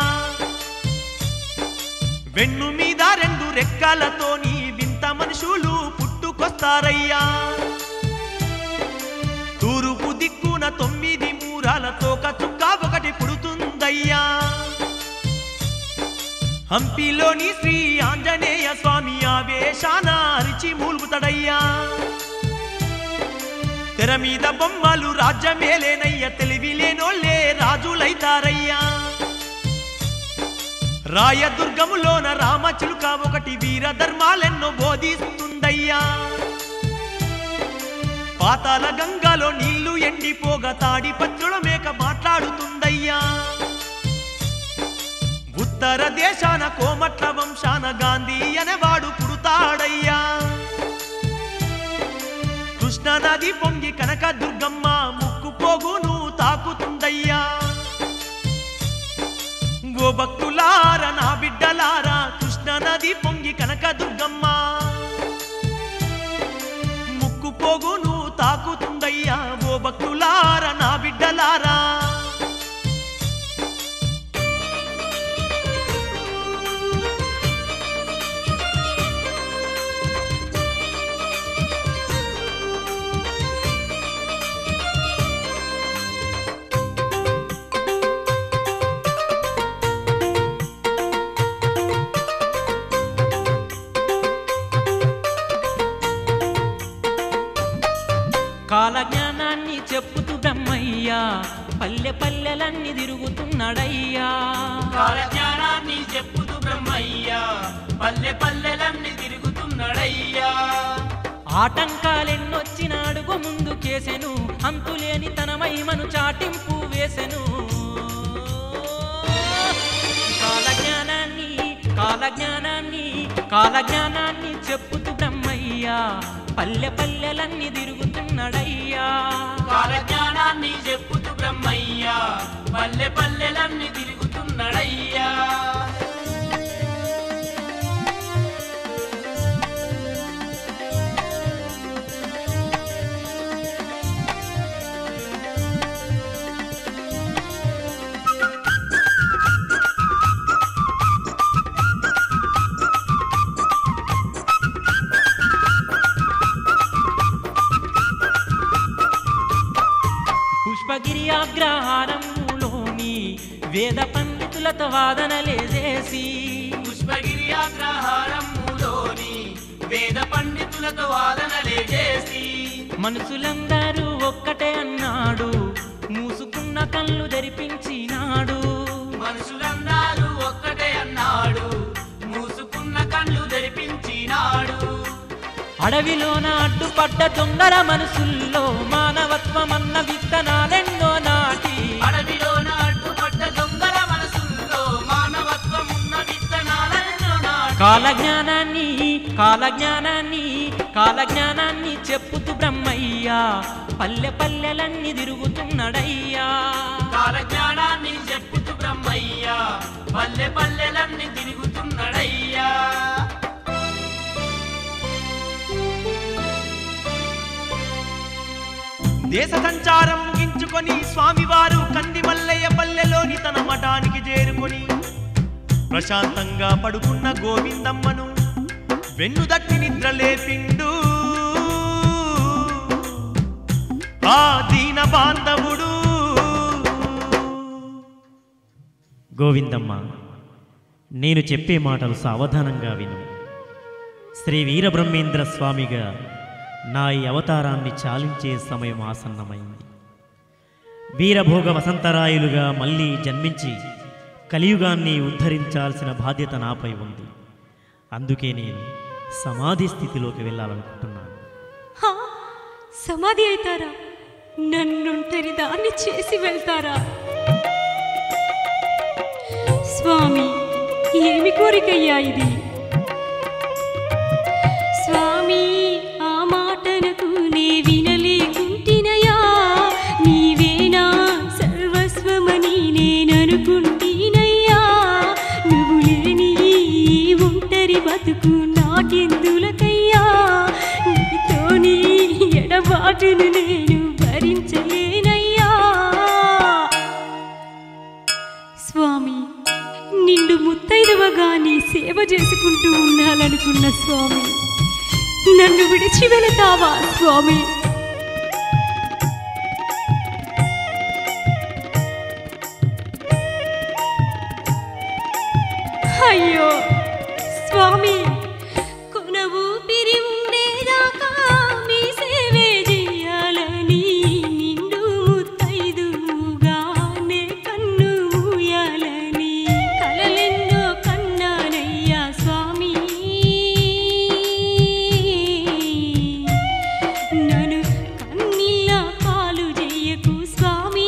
వెన్ను మీద రెండు రెక్కలతోని వింత మనుషులు పుట్టుకొస్తారయ్యా తూర్పు దిక్కున తొమ్మిది మూరాలతో చుక్క ఒకటి పుడుతుందయ్యా హంపిలోని శ్రీ ఆంజనేయ స్వామి ఆవేశాన అరిచి మూలుగుతాడయ్యా తెర మీద బొమ్మలు రాజ్యమేలేనయ్య తెలివి లేనోళ్ళే రాజులైతారయ్యా రాయదుర్గములోన రామచిలుక ఒకటి వీర ధర్మాలెన్నో బోధిస్తుందయ్యా పాతాల గంగలో నీళ్లు ఎండిపోగా తాడి పత్రుల మేక మాట్లాడుతుందయ్యా ఉత్తర దేశాన కోమట్ల వంశాన గాంధీ అనేవాడు పుడతాడయ్యా కృష్ణ నది పొంగి కనక దుర్గమ్మ ముక్కు పోగును తాకుతుందయ్యా ఓ భక్తులార నా బిడ్డలారా కృష్ణ నది పొంగి కనక దుర్గమ్మ ముక్కు పోగును తాకుతుందయ్యా ఓ భక్తులార నా బిడ్డలారా కాలజ్ఞానాన్ని చెప్పుతూ బ్రహ్మయ్యా పల్లె పల్లెలన్నీ తిరుగుతున్నాడయ్యా కాలజ్ఞానాన్ని చెప్పుతూ బ్రహ్మయ్యా పల్లె పల్లెలన్నీ తిరుగుతున్నాడయ్యా ఆటంకాలెన్నొచ్చిన అడుగు ముందుకేసెను అంతులేని తన మహిమను చాటింపు వేసెను కాలజ్ఞానాన్ని కాలజ్ఞానాన్ని కాలజ్ఞానాన్ని చెప్పుతూ బ్రహ్మయ్యా పల్లె పల్లెలన్నీ తిరుగుతున్నాడయ్యా కాలజ్ఞానాన్ని చెప్పుతూ బ్రహ్మయ్యా పల్లె పల్లెలన్నీ తిరుగుతున్నాడయ్యా పుష్పగిరి అగ్రహారములోని వేద పండితులతో వాదనలేసేసి పుష్పగిరి అగ్రహారములోని వేద పండితులతో వాదనలేసేసి మనుషులందరూ ఒక్కటే అన్నాడు మూసుకున్న కళ్ళు తెరిపించినాడు మనుషులందరూ ఒక్కటే అన్నాడు మూసుకున్న కళ్ళు తెరిపించినాడు అడవిలోన అడ్డుపడ్డ దొంగల మనసుల్లో మానవత్వం అన్న విత్తనాలెన్నో నాటి అడవిలోన అడ్డుపడ్డ దొంగల మనసుల్లో మానవత్వం ఉన్న విత్తనాలెన్నో నాటి కాలజ్ఞానాన్ని కాలజ్ఞానాన్ని కాలజ్ఞానాన్ని చెప్పుతూ బ్రహ్మయ్యా పల్లె పల్లెలన్నీ తిరుగుతున్నాడయ్యా కాలజ్ఞానాన్ని చెప్పుతూ బ్రహ్మయ్యా పల్లె పల్లెలన్నీ తిరుగుతున్నాడయ్యా దేశ సంచారం ముగించుకొని స్వామివారు కంది మల్లయ్య పల్లెలోని తన మఠానికి చేరుకొని ప్రశాంతంగా పడుకున్న గోవిందమ్మను వెన్నుదట్టి నిద్ర లేపిండు ఆ దీన బాంధవుడు గోవిందమ్మ నేను చెప్పే మాటలు సావధానంగా విను శ్రీ వీరబ్రహ్మేంద్ర స్వామిగా నా ఈ అవతారాన్ని చాలించే సమయం ఆసన్నమైంది వీరభోగ వసంతరాయులుగా మళ్ళీ జన్మించి కలియుగాన్ని ఉద్ధరించాల్సిన బాధ్యత నాపై ఉంది అందుకే నేను సమాధి స్థితిలోకి వెళ్ళాలనుకుంటున్నాను హా, సమాధి అవుతారా నన్నుంటరి దాన్ని చేసి వెళ్తారా స్వామి ఏమి కోరికయ్యా ఇది స్వామి ఆ మాటనకు నే వినలేకుంటినయా నీవేనా సర్వస్వమని నేననుకుంటీనయ్యా నువ్వు లేని ఈ ఒంటరి బతుకు నాకెందులకయ్యా నీతోని ఎడబాటును నేను భరించలేనయ్యా స్వామి నిండు ముత్తైదవగా నీ సేవ చేసుకుంటూ ఉండాలనుకున్న స్వామి నన్ను విడిచి వెళతావా స్వామి అయ్యో స్వామి కొన ఊపిరి ఉండేదాకా మీ సేవే చెయ్యాలని నిండు ముత్తైదుగానే కన్ను మూయాలని కలలెన్నో కన్నానయ్యా స్వామి నన్ను కన్నీళ్ళ పాలు చెయ్యకు స్వామి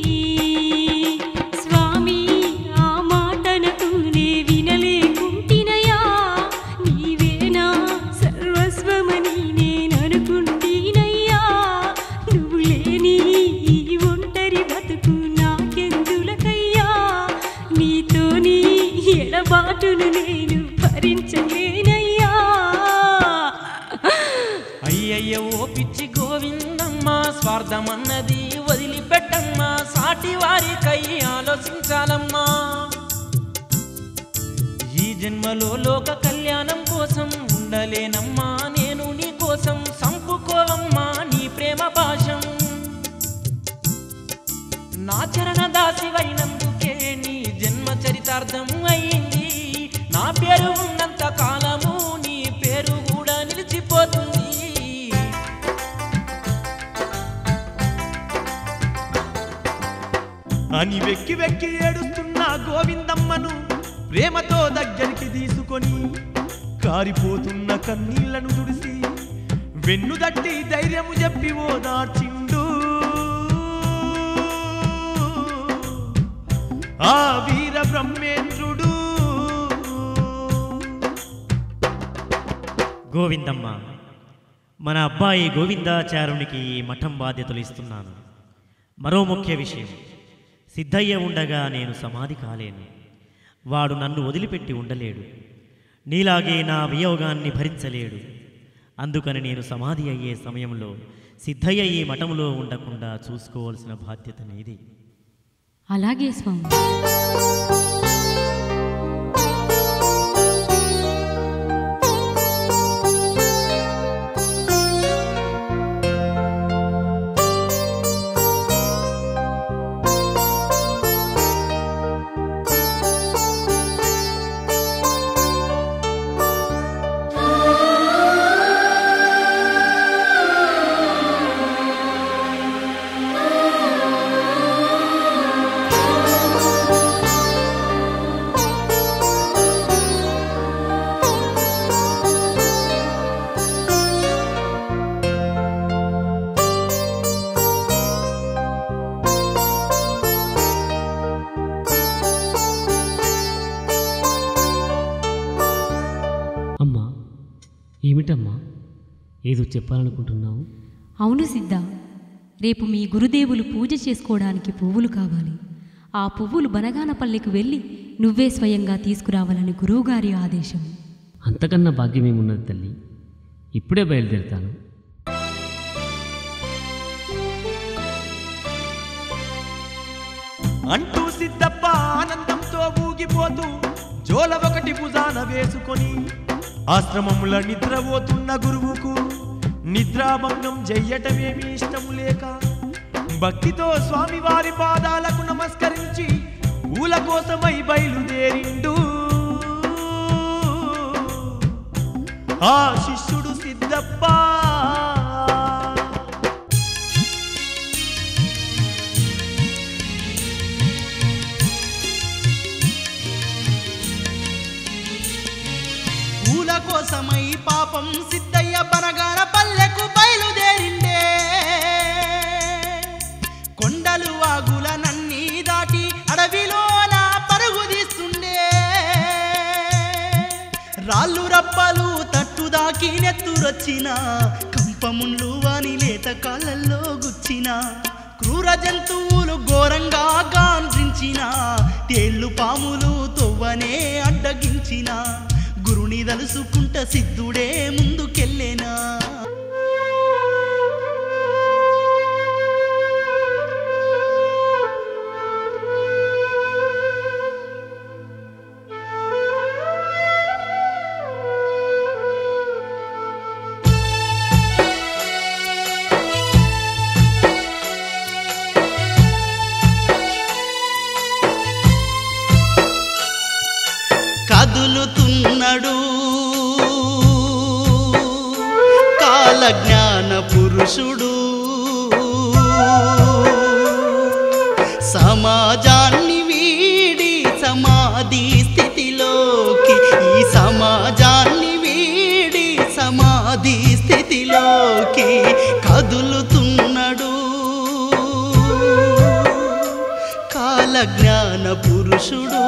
స్వామి ఆ మాటనకు నే వినలేకుంటినయా నీవేనా సర్వస్వమని నేననుకుంటీనయ్యా నువ్వు లేని ఈ ఒంటరి బతుకు నాకెందులకయ్యా నీతోని ఎడబాటును నేను భరించలేనయ్యా అయ్యయ్య ఓ పిచ్చి గోవిందమ్మ స్వార్థమన్నది వదిలిపెట్టమ్మా సాటి వారికై ఆలోచించాలమ్మా ఈ జన్మలో లోక కళ్యాణం కోసం ఉండలేనమ్మా నేను నీ కోసం సంపుకోవమ్మా నీ ప్రేమ భాషం నా చరణ దాసివైనందుకే నీ జన్మ చరితార్థం అయింది నా పేరు ఉన్నంత కాలము నీ పేరు కూడా నిలిచిపోతుంది అని వెక్కి వెక్కి ఏడుస్తున్న గోవిందమ్మను ప్రేమతో దగ్గరికి తీసుకొని కారిపోతున్న కన్నీళ్లను తుడిసి వెన్ను దట్టి ధైర్యము చెప్పి ఓదార్చిండు ఆ వీర బ్రహ్మేంద్రుడు గోవిందమ్మ మన అబ్బాయి గోవిందాచారునికి ఈ మఠం బాధ్యతలు ఇస్తున్నాను మరో ముఖ్య విషయం సిద్ధయ్య ఉండగా నేను సమాధి కాలేను వాడు నన్ను వదిలిపెట్టి ఉండలేడు నీలాగే నా వియోగాన్ని భరించలేడు అందుకని నేను సమాధి అయ్యే సమయంలో సిద్ధయ్య ఈ మఠంలో ఉండకుండా చూసుకోవాల్సిన బాధ్యత నీది అలాగే స్వామి అమ్మా ఏమిటమ్మా ఏదో చెప్పాలనుకుంటున్నావు అవును సిద్ధ రేపు మీ గురుదేవులు పూజ చేసుకోవడానికి పువ్వులు కావాలి ఆ పువ్వులు బనగానపల్లికి వెళ్ళి నువ్వే స్వయంగా తీసుకురావాలని గురువుగారి ఆదేశం అంతకన్నా భాగ్యమేమున్నది తల్లి ఇప్పుడే బయలుదేరుతాను అంటూ సిద్ధప్ప ఆనందంతో ఊగిపోతూ జోల ఒకటి భుజాన వేసుకొని ఆశ్రమముల నిద్రపోతున్న గురువుకు నిద్రాభంగం చెయ్యటమేమి ఇష్టము లేక భక్తితో స్వామివారి పాదాలకు నమస్కరించి పూల కోసమై బయలుదేరిండు ఆ శిష్యుడు సిద్ధప్ప పూల కోసమై పాపం సిద్ధయ్య బనగాన పల్లెకు బయలుదేరిండే ఎదురొచ్చిన కంపముండ్లు వాని లేత కాళ్ళల్లో గుచ్చిన క్రూర జంతువులు ఘోరంగా గాండ్రించిన తేళ్ళు పాములు తొవ్వనే అడ్డగించిన గురుని తలుసుకుంట సిద్ధుడే ముందుకెళ్ళేనా కదులుతున్నడు కాలజ్ఞాన పురుషుడు సమాజాన్ని వీడి సమాధి స్థితిలోకి ఈ సమాజాన్ని వీడి సమాధి స్థితిలోకి కదులుతున్నడు కాలజ్ఞాన పురుషుడు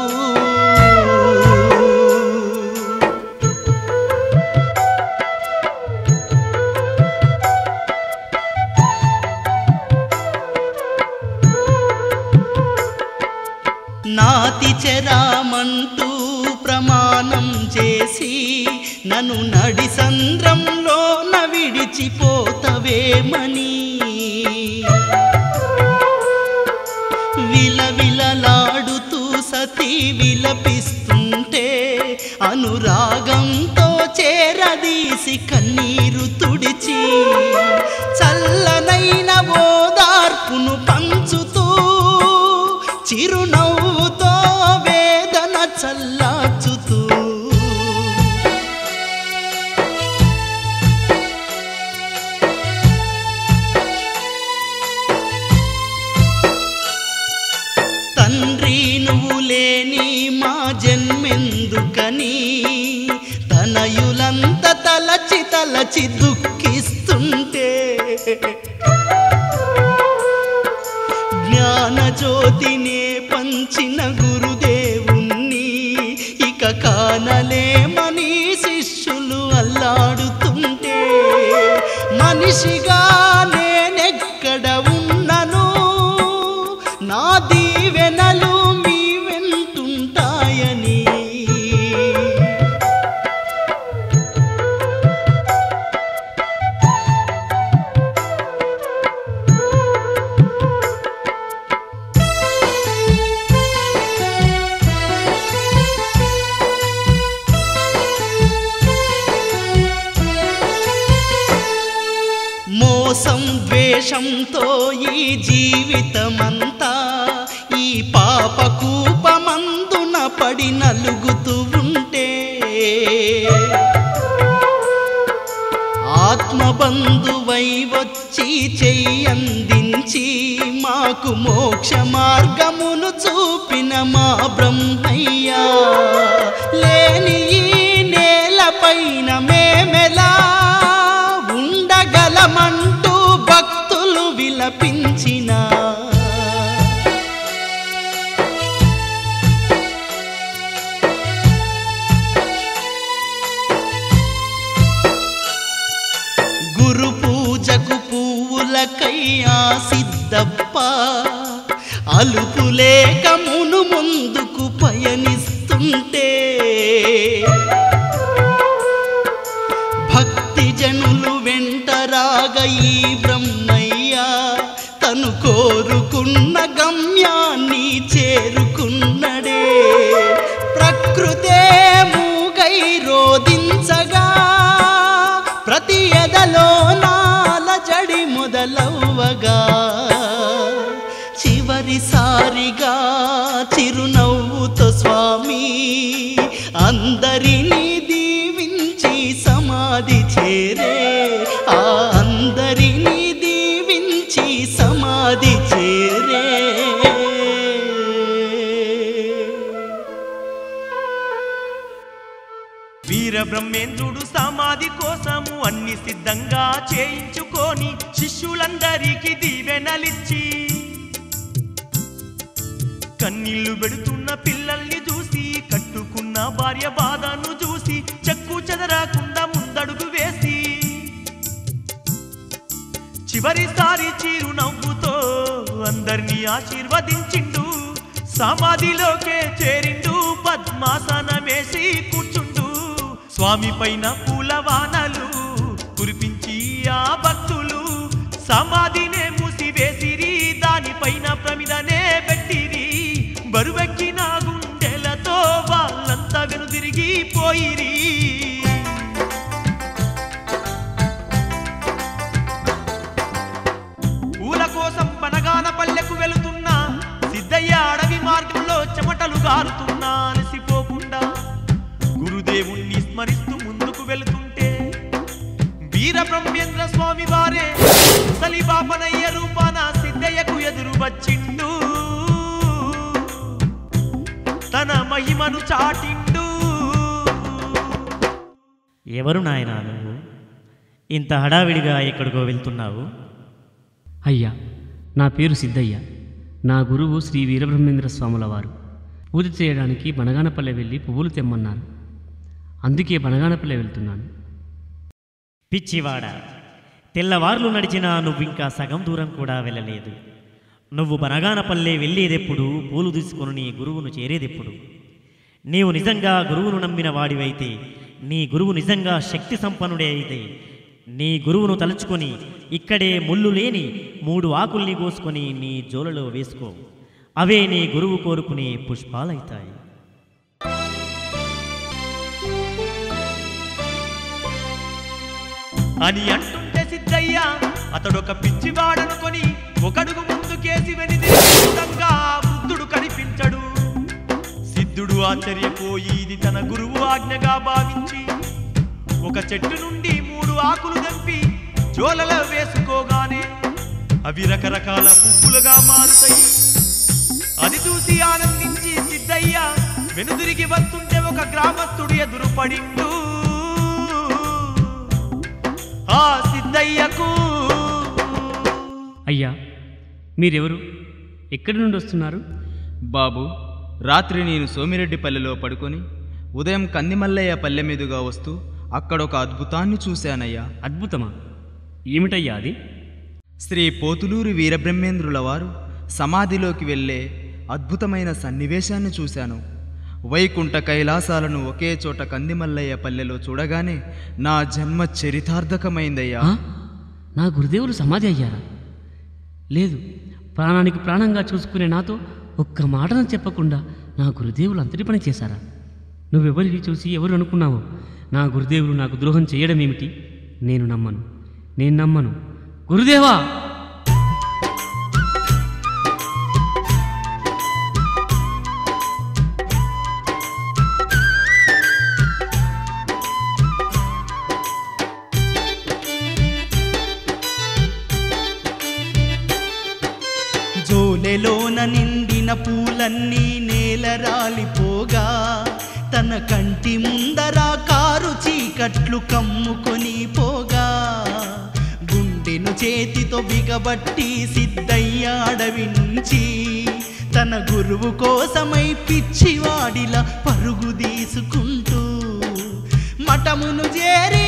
నాతి చెరామంటూ ప్రమాణం చేసి నన్ను నడి సంద్రంలో విడిచిపోతవేమని విలవిలలాడుతూ సతీ విలపిస్తుంటే అనురాగంతో చేరదీసి కన్నీరు తుడిచి చల్లనైన ఓదార్పును పంచుతూ చిరునవ్వుతో వేదన చల్లార్చుతూ తండ్రి నువ్వు లేని మా జన్మెందుకని తనయులంత తలచి తలచి దుఃఖిస్తుంటే జ్ఞానజ్యోతినే పంచిన గురుదేవుణ్ణి ఇక కానలేమని శిష్యులు అల్లాడుతుంటే మనిషిగా నేనెక్కడ ఉన్నను నా దీవెనలు మీ వెంటుంటాయని మోసం ద్వేషంతో ఈ జీవితమంతా ఈ పాప కూపమందున పడి నలుగుతూ ఉంటే ఆత్మబంధువై వచ్చి చెయ్యందించి మాకు మోక్ష మార్గమును చూపిన మా బ్రహ్మయ్యా లేని ఈ నేలపైన మేమెలా ఉండగలమంటూ భక్తులు విలపించినా గురు పూజకు పువ్వులకయ్యా సిద్ధప్ప అలుపు లేక మును ముందుకు పయనిస్తుంటే భక్తి జనులు వెంటరాగ ఈ బ్రహ్మయ్య తను కోరుకున్న గమ్యాన్ని చేరుకున్నడే ప్రకృతే మూగై రోదించగా ప్రతి ఎదలో నాల జడి మొదలవ్వగా చివరిసారిగా చిరునవ్వుతో స్వామి అందరినీ దీవించి సమాధి చేరే ఆ అందరినీ దీవించి సమాధి చేరే వీరబ్రహ్మేంద్రుడు సమాధి కోసము అన్ని సిద్ధంగా చేయించుకొని శిష్యులందరికీ దీవెనలిచ్చి కన్నీళ్లు పెడుతున్న పిల్లల్ని చూసి కట్టుకున్న భార్య బాధను చూసి చెక్కు చెదరకుండా ముందడుగు వేసి చివరిసారి చిరు నవ్వుతో అందరినీ ఆశీర్వదించిండు సమాధిలోకే చేరిండు పద్మాసనమేసి కూర్చుండు స్వామి పైన పూలవానలు కురిపించి ఆ భక్తులు సమాధినే మూసివేసిరి దానిపైన ప్రమిదనే పెట్టిరి బరువెక్కిన గుండెలతో వాళ్ళంతా వెనుదిరిగి పోయిరి పూల కోసం బనగాన పల్లెకు వెళుతున్నా సిద్ధయ్య అడవి మార్గంలో చెమటలు గారుతున్నా అలసిపోకుండా గురుదేవుణ్ణి స్మరిస్తూ ముందుకు వెళుతుంటే వీర బ్రహ్మేంద్ర స్వామి వారే ముసలి బాపనయ్య రూపాన సిద్ధయ్యకు ఎదురు వచ్చిండు తన మహిమను చాటిండు ఎవరు నాయనా నువ్వు ఇంత హడావిడిగా ఎక్కడికో వెళ్తున్నావు అయ్యా నా పేరు సిద్ధయ్య నా గురువు శ్రీ వీరబ్రహ్మేంద్ర స్వాముల వారు పూజ చేయడానికి బనగానపల్లె వెళ్ళి పువ్వులు తెమ్మన్నారు అందుకే బనగానపల్లె వెళ్తున్నాను పిచ్చివాడ తెల్లవార్లు నడిచినా నువ్వింకా సగం దూరం కూడా వెళ్ళలేదు నువ్వు బనగానపల్లె వెళ్ళేదెప్పుడు పూలు తీసుకొని నీ గురువును చేరేదెప్పుడు నీవు నిజంగా గురువును నమ్మిన వాడివైతే నీ గురువు నిజంగా శక్తి సంపన్నుడే అయితే నీ గురువును తలుచుకొని ఇక్కడే ముళ్ళు లేని మూడు ఆకుల్ని కోసుకొని నీ జోలలో వేసుకో అవే నీ గురువు కోరుకునే పుష్పాలైతాయి అని అంటుంటే సిద్ధయ్య అతడొక పిచ్చివాడనుకొని ఒకడుగు ముందుకేసి వెనిదిగా బుద్ధుడు కనిపించడు సిద్ధుడు ఆశ్చర్యపోయి ఇది తన గురువు ఆజ్ఞగా భావించి ఒక చెట్టు నుండి మూడు ఆకులు తెంపి జోలలో వేసుకోగానే అవి రకరకాల పువ్వులుగా మారుతాయి అది చూసి ఆనందించి సిద్ధయ్య వెనుదిరిగి వస్తుంటే ఒక గ్రామస్తుడు ఎదురు పడిండు ఆ సిద్ధయ్యకు అయ్యా మీరెవరు ఎక్కడి నుండి వస్తున్నారు బాబు రాత్రి నేను సోమిరెడ్డిపల్లెలో పడుకొని ఉదయం కందిమల్లయ్య పల్లె మీదుగా వస్తూ అక్కడ ఒక అద్భుతాన్ని చూశానయ్యా అద్భుతమా ఏమిటయ్యా అది శ్రీ పోతులూరి వీరబ్రహ్మేంద్రుల వారు సమాధిలోకి వెళ్ళే అద్భుతమైన సన్నివేశాన్ని చూశాను వైకుంఠ కైలాసాలను ఒకే చోట కందిమల్లయ్య పల్లెలో చూడగానే నా జన్మ చరితార్థకమైందయ్యా ఆ? నా గురుదేవులు సమాధి అయ్యారా లేదు ప్రాణానికి ప్రాణంగా చూసుకునే నాతో ఒక్క మాటను చెప్పకుండా నా గురుదేవులు అంతటి పని చేశారా నువ్వెవరిని చూసి ఎవరు అనుకున్నావో నా గురుదేవులు నాకు ద్రోహం చేయడం ఏమిటి నేను నమ్మను నేను నమ్మను గురుదేవా జోలెలోన నిండిన పూలన్నీ నేల రాలిపోగా తన కంటి ముందర కారు చీకట్లు కమ్ముకొని పోగా గుండెను చేతితో బిగబట్టి సిద్ధయ్య అడవి నుంచి తన గురువు కోసమై పిచ్చివాడిలా పరుగు తీసుకుంటూ మఠమును చేరి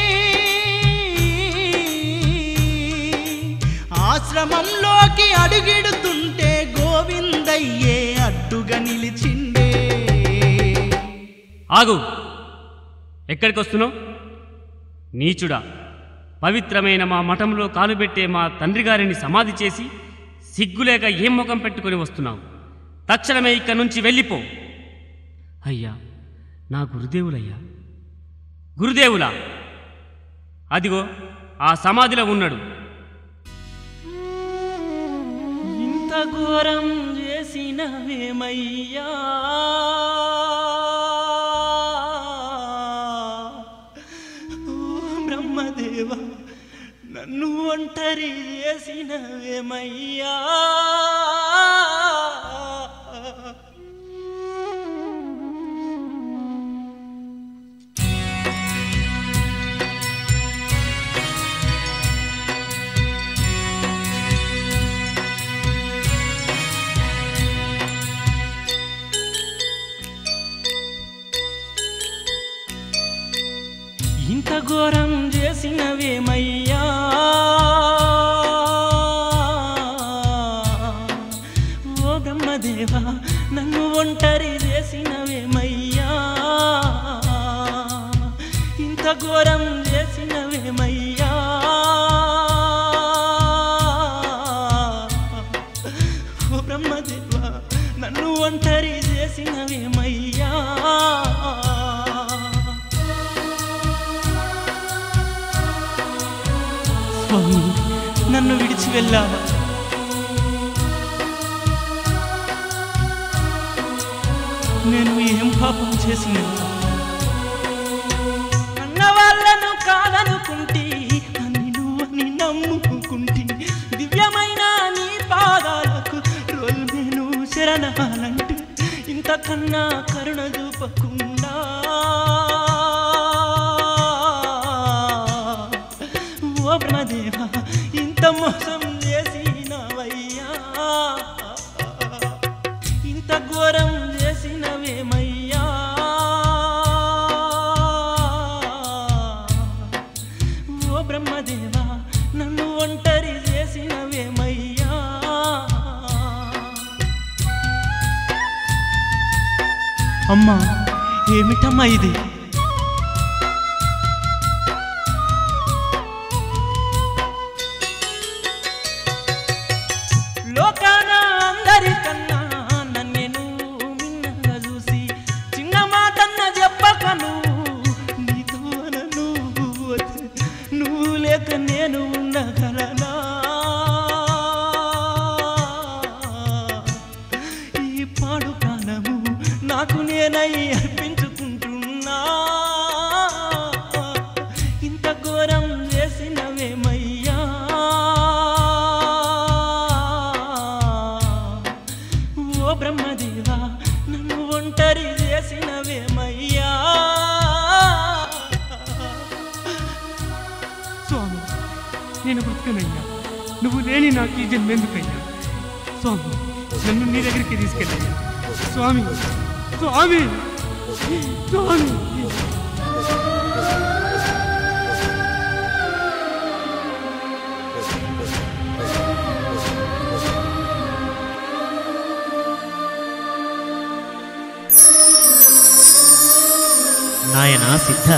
ఆశ్రమంలోకి అడుగిడుతుంటే గోవిందయ్యే అడ్డుగా నిలిచిండే ఆగు ఎక్కడికి వస్తున్నావు నీచుడా పవిత్రమైన మా మఠంలో కాలుబెట్టే మా తండ్రి గారిని సమాధి చేసి సిగ్గులేక ఏం ముఖం పెట్టుకొని వస్తున్నావు తక్షణమే ఇక్కడి నుంచి వెళ్ళిపో అయ్యా నా గురుదేవులయ్యా గురుదేవులా అదిగో ఆ సమాధిలో ఉన్నాడు ఇంత ఘోరం చేసినవేమయ్యా ఓ బ్రహ్మదేవ నన్ను ఒంటరి చేసినవేమయ్యా ఇంత ఘోరం చేసినవేమయ్యా చేసినవేమయ్యా స్వామి నన్ను విడిచి వెళ్ళావా నేను ఏం పాపం చేసిన అన్న వాళ్ళను కాదనుకుంటి అని నువ్వని నమ్ముకుంటి దివ్యమైన నీ పాదాలకు రోల్ నేను శరణాలంటూ ఇంతకన్నా కరుణ చూపకుండా ఓ బ్రహ్మదేవా ఇంత మోసం చేసినవయ్యా ఇంత ఘోరం చేసినవేమయ్యా ఓ బ్రహ్మదేవా నన్ను ఒంటరి చేసినవేమయ్యా అమ్మా ఏమిటమ్మా ఇది లోకాన అందరికన్నా నన్ను మిన్నగా చూసి చిన్న మాటన్న చెప్పక నువ్వు నీతో నన్ను నువ్వు లేక నేను ఉండగలనా ఈ పాడు ప్రాణము నాకు నేనై అర్పించుకుంటున్నా ఇంత ఘోరం చేసినవేమయ్యా ఓ బ్రహ్మదేవా నన్ను ఒంటరి చేసినవేమయ్యా స్వామి నేను బ్రతకనయ్యా నువ్వు లేని నాకు ఈ జన్మెందుకయ్యా స్వామి నన్ను నీ దగ్గరికి తీసుకెళ్ళయ్యా స్వామి స్వామి స్వామి నాయన సిద్ధ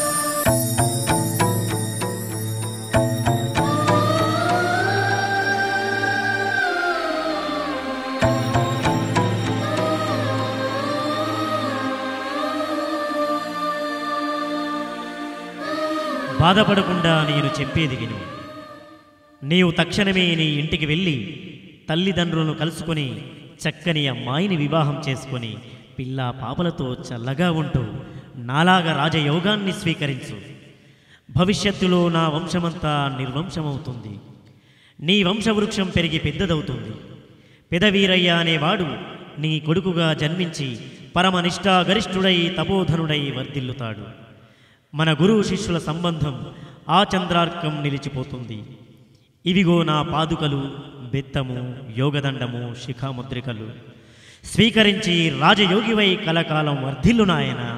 బాధపడకుండా నేను చెప్పేది విను నీవు తక్షణమే నీ ఇంటికి వెళ్ళి తల్లిదండ్రులను కలుసుకొని చక్కని అమ్మాయిని వివాహం చేసుకొని పిల్ల పాపలతో చల్లగా ఉంటూ నాలాగా రాజయోగాన్ని స్వీకరించు భవిష్యత్తులో నా వంశమంతా నిర్వంశమవుతుంది నీ వంశవృక్షం పెరిగి పెద్దదవుతుంది పెదవీరయ్య అనేవాడు నీ కొడుకుగా జన్మించి పరమనిష్టా గరిష్ఠుడై తపోధనుడై వర్ధిల్లుతాడు మన గురువు శిష్యుల సంబంధం ఆ చంద్రార్కం నిలిచిపోతుంది ఇవిగో నా పాదుకలు బెత్తము యోగదండము శిఖాముద్రికలు స్వీకరించి రాజయోగివై కలకాలం వర్ధిల్లు నాయనా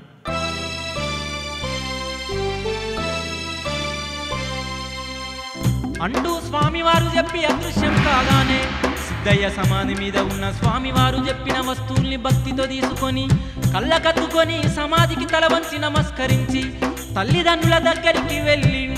అంటూ స్వామివారు చెప్పి అదృశ్యం కాగానే సిద్ధయ్య సమాధి మీద ఉన్న స్వామివారు చెప్పిన వస్తువుల్ని భక్తితో తీసుకొని కళ్ళకత్తుకొని సమాధికి తల వంచి నమస్కరించి తల్లిదండ్రుల దగ్గరికి వెళ్ళి